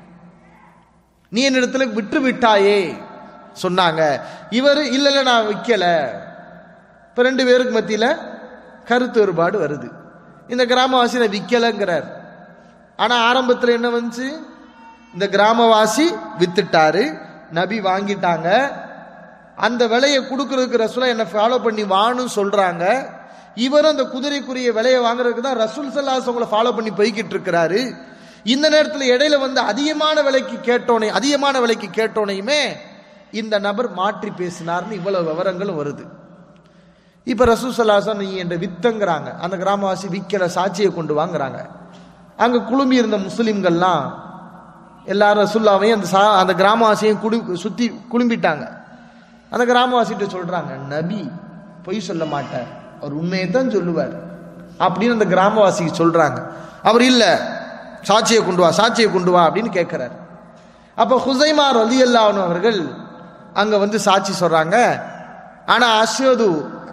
நீ என்னிடத்துல விற்று விட்டாயே சொன்னாங்க இவர் இல்ல இல்ல நான் விற்கல இப்ப ரெண்டு பேருக்கு மத்தியில கருத்து வேறுபாடு வருது இந்த கிராமவாசி நான் விற்கலங்கிறார் ஆனா ஆரம்பத்தில் என்ன வந்துச்சு இந்த கிராமவாசி வித்துட்டாரு நபி வாங்கிட்டாங்க அந்த விலையை கொடுக்கறதுக்கு ரசூலா என்ன ஃபாலோ பண்ணி வான்னு சொல்றாங்க இவரும் அந்த குதிரைக்குரிய விலையை வாங்குறதுக்கு தான் ரசூல் சல்லாஸ் உங்களை ஃபாலோ பண்ணி போய்கிட்டு இருக்கிறாரு இந்த நேரத்தில் இடையில வந்து அதிகமான விலைக்கு கேட்டோனே அதிகமான விலைக்கு கேட்டோனையுமே இந்த நபர் மாற்றி பேசினார்னு இவ்வளவு விவரங்களும் வருது இப்ப ரசூசல்லாசன் நீ என்ற வித்தங்கிறாங்க அந்த கிராமவாசி விக்கல சாட்சியை கொண்டு வாங்குறாங்க அங்க குழுமி இருந்த முஸ்லிம்கள்லாம் எல்லாரும் ரசுல்லாவையும் அந்த சா அந்த கிராமவாசியையும் குடி சுத்தி குழும்பிட்டாங்க அந்த கிராமவாசிகிட்ட சொல்றாங்க நபி பொய் சொல்ல மாட்டார் அவர் உண்மையை தான் சொல்லுவார் அப்படின்னு அந்த கிராமவாசிக்கு சொல்றாங்க அவர் இல்ல சாட்சியை கொண்டு வா சாட்சியை கொண்டு வா அப்படின்னு கேட்கிறார் அப்ப ஹுசைமார் அலி அவர்கள் அங்க வந்து சாட்சி சொல்றாங்க ஆனா அஸ்வது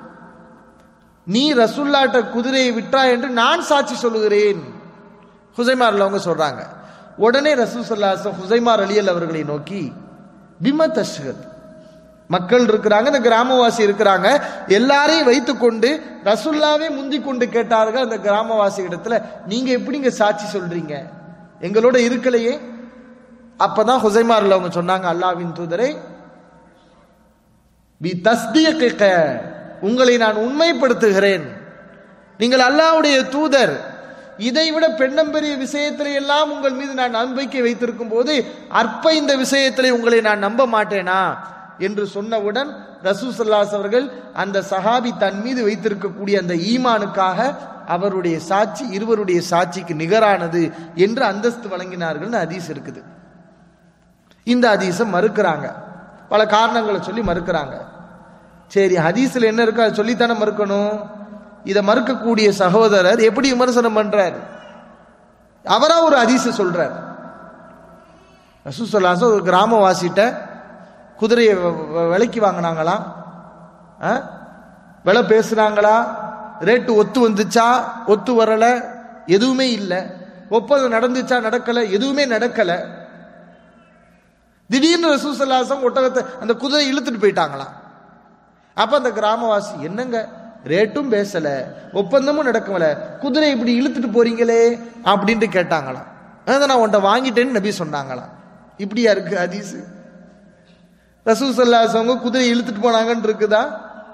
நீ ரசுல்லாட்ட குதிரையை விற்றா என்று நான் சாட்சி சொல்லுகிறேன் ஹுசைமார்ல அவங்க சொல்றாங்க உடனே ரசூல் சல்லாசம் ஹுசைமார் அலியல் அவர்களை நோக்கி பிம தஷ்கத் மக்கள் இருக்கிறாங்க இந்த கிராமவாசி இருக்கிறாங்க எல்லாரையும் வைத்துக்கொண்டு ரசுல்லாவே முந்தி கொண்டு கேட்டார்கள் அந்த கிராமவாசி இடத்துல நீங்க எப்படிங்க சாட்சி சொல்றீங்க எங்களோட இருக்கலையே அப்பதான் ஹுசைமார்ல அவங்க சொன்னாங்க அல்லாவின் தூதரை பி தஸ்தீக உங்களை நான் உண்மைப்படுத்துகிறேன் நீங்கள் அல்லாஹ்வுடைய தூதர் இதைவிட பெண்ணம்பெரிய விஷயத்திலே எல்லாம் உங்கள் மீது நான் நம்பிக்கை வைத்திருக்கும் போது அற்ப இந்த விஷயத்திலே உங்களை நான் நம்ப மாட்டேனா என்று சொன்னவுடன் ரசூசல்லாஸ் அவர்கள் அந்த சஹாபி தன் மீது வைத்திருக்கக்கூடிய அந்த ஈமானுக்காக அவருடைய சாட்சி இருவருடைய சாட்சிக்கு நிகரானது என்று அந்தஸ்து வழங்கினார்கள் ஹதீஸ் இருக்குது இந்த ஹதீஸை மறுக்கிறாங்க பல காரணங்களை சொல்லி மறுக்கிறாங்க சரி ஹதீஸ்ல என்ன இருக்கோ அதை சொல்லித்தானே மறுக்கணும் இதை மறுக்கக்கூடிய சகோதரர் எப்படி விமர்சனம் பண்றார் அவரா ஒரு ஹதீஸை சொல்றார் ரசூசல்லாசம் ஒரு கிராமவாசிட்ட குதிரையை வ- வ- விலைக்கு வாங்கினாங்களா ஆ? விலை பேசுனாங்களா ரேட்டு ஒத்து வந்துச்சா ஒத்து வரல எதுவுமே இல்லை ஒப்பந்தம் நடந்துச்சா நடக்கல எதுவுமே நடக்கல திடீர்னு ரசூசல்லாசம் ஒட்டகத்தை அந்த குதிரை இழுத்துட்டு போயிட்டாங்களாம் அப்ப அந்த கிராமவாசி என்னங்க ரேட்டும் பேசல ஒப்பந்தமும் நடக்கல குதிரை இப்படி இழுத்துட்டு போறீங்களே அப்படின்ட்டு கேட்டாங்களாம் அதை நான் உன்ட்ட வாங்கிட்டேன்னு நபி சொன்னாங்களாம் இப்படியா இருக்கு ஹதீஸ் ரசூசல்லாசவங்க குதிரை இழுத்துட்டு போனாங்கன்னு இருக்குதா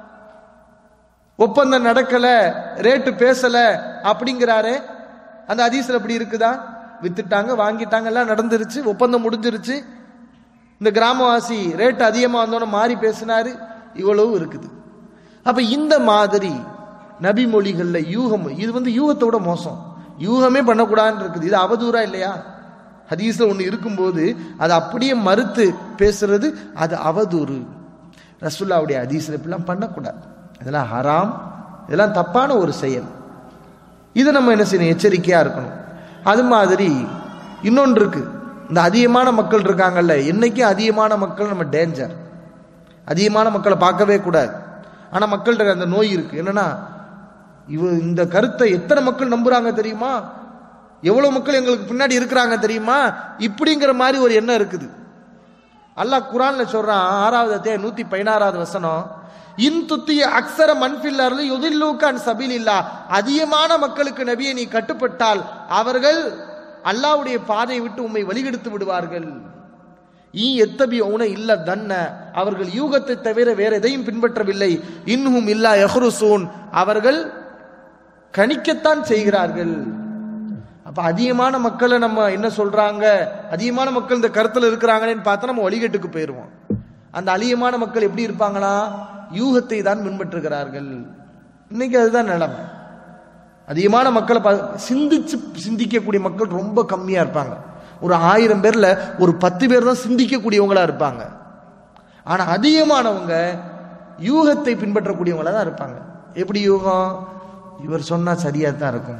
ஒப்பந்தம் நடக்கல ரேட்டு பேசல அப்படிங்கிறாரே அந்த ஹதீஸ்ல அப்படி இருக்குதா வித்துட்டாங்க வாங்கிட்டாங்க எல்லாம் நடந்துருச்சு ஒப்பந்தம் முடிஞ்சிருச்சு இந்த கிராமவாசி ரேட் அதிகமா வந்தோன்னு மாறி பேசினாரு இவ்வளவு இருக்குது அப்ப இந்த மாதிரி நபி மொழிகள்ல யூகம் இது வந்து யூகத்தோட மோசம் யூகமே பண்ணக்கூடாதுன்னு இருக்குது இது அவதூறா இல்லையா ஹதீஸ்ல ஒண்ணு இருக்கும்போது அதை அப்படியே மறுத்து பேசுறது அது அவதூறு ரசுல்லாவுடைய ஹதீஸ்ல இப்படிலாம் பண்ணக்கூடாது இதெல்லாம் ஹராம் இதெல்லாம் தப்பான ஒரு செயல் இதை நம்ம என்ன செய்யணும் எச்சரிக்கையா இருக்கணும் அது மாதிரி இன்னொன்று இருக்கு இந்த அதிகமான மக்கள் இருக்காங்கல்ல என்னைக்கும் அதிகமான மக்கள் நம்ம டேஞ்சர் அதிகமான மக்களை பார்க்கவே கூடாது ஆனா மக்கள்கிட்ட அந்த நோய் இருக்கு என்னன்னா இவ இந்த கருத்தை எத்தனை மக்கள் நம்புறாங்க தெரியுமா எவ்வளவு மக்கள் எங்களுக்கு பின்னாடி இருக்கிறாங்க தெரியுமா இப்படிங்கிற மாதிரி ஒரு எண்ணம் இருக்குது அல்லாஹ் குரான்ல சொல்றான் ஆறாவது அத்தியாயம் நூத்தி பதினாறாவது வசனம் இன் துத்திய அக்ஸர மண்பில்லர்ல யுதில்லூக்கான் சபீல் இல்லா அதிகமான மக்களுக்கு நபியை நீ கட்டுப்பட்டால் அவர்கள் அல்லாஹ்வுடைய பாதையை விட்டு உம்மை வழிகெடுத்து விடுவார்கள் ஈ எத்தபி உன இல்ல தன்ன அவர்கள் யூகத்தை தவிர வேற எதையும் பின்பற்றவில்லை இன்னும் இல்லா யஹ்ருசூன் அவர்கள் கணிக்கத்தான் செய்கிறார்கள் அப்ப அதிகமான மக்களை நம்ம என்ன சொல்றாங்க அதிகமான மக்கள் இந்த கருத்துல இருக்கிறாங்களேன்னு பார்த்தா நம்ம வழிகட்டுக்கு போயிருவோம் அந்த அதிகமான மக்கள் எப்படி இருப்பாங்களா யூகத்தை தான் பின்பற்றுகிறார்கள் இன்னைக்கு அதுதான் நிலைமை அதிகமான மக்களை பா- சிந்திச்சு சிந்திக்கக்கூடிய மக்கள் ரொம்ப கம்மியா இருப்பாங்க ஒரு ஆயிரம் பேர்ல ஒரு பத்து பேர் தான் சிந்திக்கக்கூடியவங்களா இருப்பாங்க ஆனா அதிகமானவங்க யூகத்தை பின்பற்றக்கூடியவங்களா தான் இருப்பாங்க எப்படி யூகம் இவர் சொன்னா சரியா தான் இருக்கும்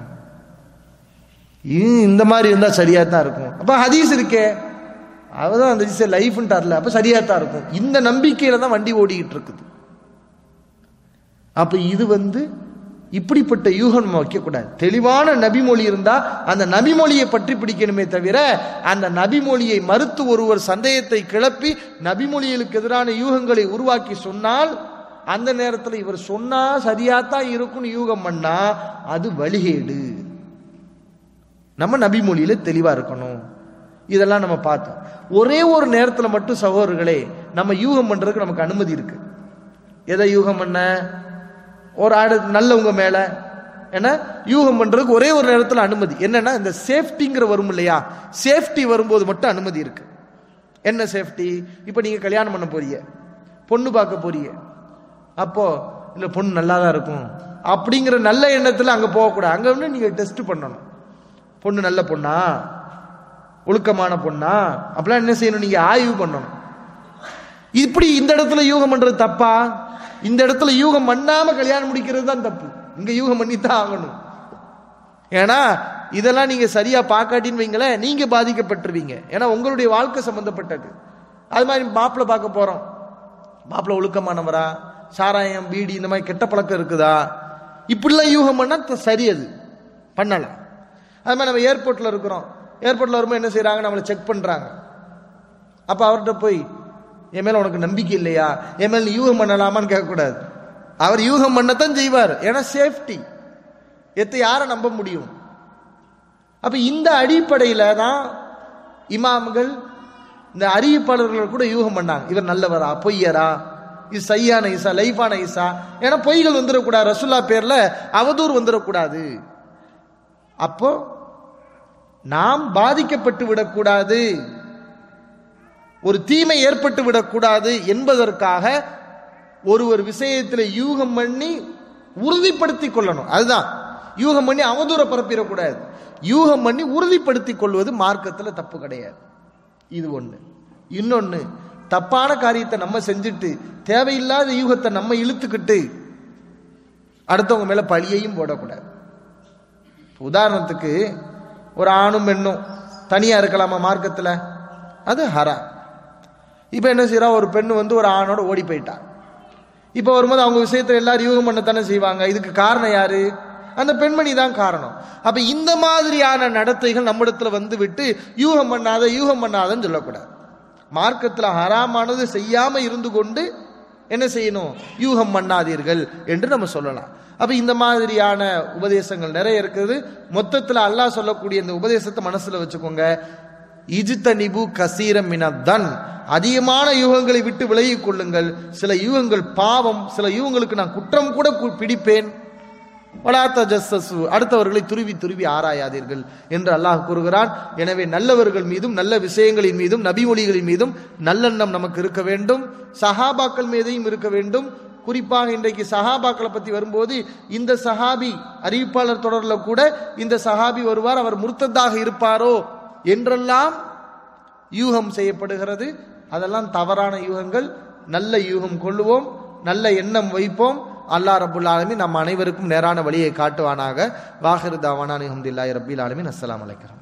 இ- இந்த மாதிரி இருந்தா சரியா தான் இருக்கும் அப்ப ஹதீஸ் இருக்கே அவதான் அந்த ஹதீஸ் லைஃப்ன்ட்டார்ல அப்ப சரியா தான் இருக்கும் இந்த நம்பிக்கையில தான் வண்டி ஓடிக்கிட்டு இருக்குது அப்ப இது வந்து இப்படிப்பட்ட யூகம் நம்ம வைக்கக்கூடாது தெளிவான நபிமொழி இருந்தா அந்த நபிமொழியை பற்றி பிடிக்கணுமே தவிர அந்த நபிமொழியை மறுத்து ஒருவர் சந்தேகத்தை கிளப்பி நபிமொழிகளுக்கு எதிரான யூகங்களை உருவாக்கி சொன்னால் அந்த நேரத்தில் இவர் சொன்னா சரியாத்தான் இருக்கும்னு யூகம் பண்ணா அது வழிகேடு நம்ம நபிமொழியில தெளிவா இருக்கணும் இதெல்லாம் நம்ம பார்த்தோம் ஒரே ஒரு நேரத்தில் மட்டும் சகோதரர்களே நம்ம யூகம் பண்றதுக்கு நமக்கு அனுமதி இருக்கு எதை யூகம் பண்ண ஒரு ஆடு நல்லவங்க மேல ஏன்னா யூகம் பண்றதுக்கு ஒரே ஒரு நேரத்தில் அனுமதி என்னன்னா இந்த சேஃப்டிங்கிற வரும் இல்லையா சேஃப்டி வரும்போது மட்டும் அனுமதி இருக்கு என்ன சேஃப்டி இப்போ நீங்க கல்யாணம் பண்ண போறீங்க பொண்ணு பார்க்க போறீங்க அப்போ இல்ல பொண்ணு நல்லா தான் இருக்கும் அப்படிங்கிற நல்ல எண்ணத்துல அங்க போகக்கூடாது அங்க வந்து நீங்க டெஸ்ட் பண்ணணும் பொண்ணு நல்ல பொண்ணா ஒழுக்கமான பொண்ணா அப்படிலாம் என்ன செய்யணும் நீங்க ஆய்வு பண்ணணும் இப்படி இந்த இடத்துல யூகம் பண்றது தப்பா இந்த இடத்துல யூகம் பண்ணாம கல்யாணம் முடிக்கிறது தான் தப்பு இங்க யூகம் பண்ணித்தான் ஆகணும் ஏன்னா இதெல்லாம் நீங்க சரியா பார்க்காட்டின்னு வைங்களேன் நீங்க பாதிக்கப்பட்டுருவீங்க ஏன்னா உங்களுடைய வாழ்க்கை சம்பந்தப்பட்டது அது மாதிரி மாப்பிள்ளை பார்க்க போறோம் மாப்பிள்ளை ஒழுக்கமானவரா சாராயம் பீடி இந்த மாதிரி கெட்ட பழக்கம் இருக்குதா இப்படிலாம் யூகம் பண்ணா த- சரி அது பண்ணலாம் அது மாதிரி நம்ம ஏர்போர்ட்ல இருக்கிறோம் ஏர்போர்ட்ல வரும்போது என்ன செய்றாங்க நம்மளை செக் பண்றாங்க அப்ப அவர்கிட்ட போய் என் மேல உனக்கு நம்பிக்கை இல்லையா என் மேல நீ யூகம் பண்ணலாமான்னு கேட்கக்கூடாது அவர் யூகம் பண்ணத்தான் செய்வார் ஏன்னா சேஃப்டி எத்தை யாரை நம்ப முடியும் அப்ப இந்த அடிப்படையில தான் இமாம்கள் இந்த அறிவிப்பாளர்கள் கூட யூகம் பண்ணாங்க இவர் நல்லவரா பொய்யரா இது சையான ஈசா லைஃபான ஈசா ஏன்னா பொய்கள் வந்துடக்கூடாது ரசுல்லா பேர்ல அவதூறு வந்துடக்கூடாது அப்போ நாம் பாதிக்கப்பட்டு விடக்கூடாது ஒரு தீமை ஏற்பட்டு விடக்கூடாது என்பதற்காக ஒரு ஒரு விஷயத்தில் யூகம் பண்ணி உறுதிப்படுத்திக் கொள்ளணும் அதுதான் யூகம் பண்ணி அவதூற பரப்பிடக்கூடாது யூகம் பண்ணி உறுதிப்படுத்திக் கொள்வது மார்க்கத்துல தப்பு கிடையாது இது ஒண்ணு இன்னொன்னு தப்பான காரியத்தை நம்ம செஞ்சுட்டு தேவையில்லாத யூகத்தை நம்ம இழுத்துக்கிட்டு அடுத்தவங்க மேல பழியையும் போடக்கூடாது உதாரணத்துக்கு ஒரு ஆணும் பெண்ணும் தனியா இருக்கலாமா மார்க்கத்துல அது ஹரா இப்போ என்ன செய்றா ஒரு பெண்ணு வந்து ஒரு ஆணோட ஓடி போயிட்டா இப்போ வரும்போது அவங்க விஷயத்துல எல்லாரும் யூகம் பண்ணத்தானே செய்வாங்க இதுக்கு காரணம் யாரு அந்த பெண்மணி தான் காரணம் அப்ப இந்த மாதிரியான நடத்தைகள் நம்மிடத்துல வந்து விட்டு யூகம் பண்ணாத யூகம் பண்ணாதன்னு சொல்லக்கூடாது மார்க்கத்துல ஹராமானது செய்யாம இருந்து கொண்டு என்ன செய்யணும் யூகம் பண்ணாதீர்கள் என்று நம்ம சொல்லலாம் அப்ப இந்த மாதிரியான உபதேசங்கள் நிறைய இருக்குது மொத்தத்துல அல்லாஹ் சொல்லக்கூடிய இந்த உபதேசத்தை மனசுல வச்சுக்கோங்க இஜித்தனிபு கசீரம் மினத்தன் அதிகமான யூகங்களை விட்டு விலகிக் கொள்ளுங்கள் சில யூகங்கள் பாவம் சில யூகங்களுக்கு நான் குற்றம் கூட கு- பிடிப்பேன் வலாத்த ஜஸ்ஸசு அடுத்தவர்களை துருவி துருவி ஆராயாதீர்கள் என்று அல்லாஹ் கூறுகிறான் எனவே நல்லவர்கள் மீதும் நல்ல விஷயங்களின் மீதும் நபிமொழிகளின் மீதும் நல்லெண்ணம் நமக்கு இருக்க வேண்டும் சஹாபாக்கள் மீதையும் இருக்க வேண்டும் குறிப்பாக இன்றைக்கு சஹாபாக்களை பத்தி வரும்போது இந்த சஹாபி அறிவிப்பாளர் தொடர்ல கூட இந்த சஹாபி வருவார் அவர் முர்த்ததாக இருப்பாரோ என்றெல்லாம் யூகம் செய்யப்படுகிறது அதெல்லாம் தவறான யூகங்கள் நல்ல யூகம் கொள்ளுவோம் நல்ல எண்ணம் வைப்போம் அல்லாஹ் ரபுல் ஆலமீன் நம் அனைவருக்கும் நேரான வழியை காட்டுவானாக வாஹிரு தாவானா அலமதுல்லாஹி ரபில் ஆலமீன் அஸ்ஸலாமு அலைக்கும்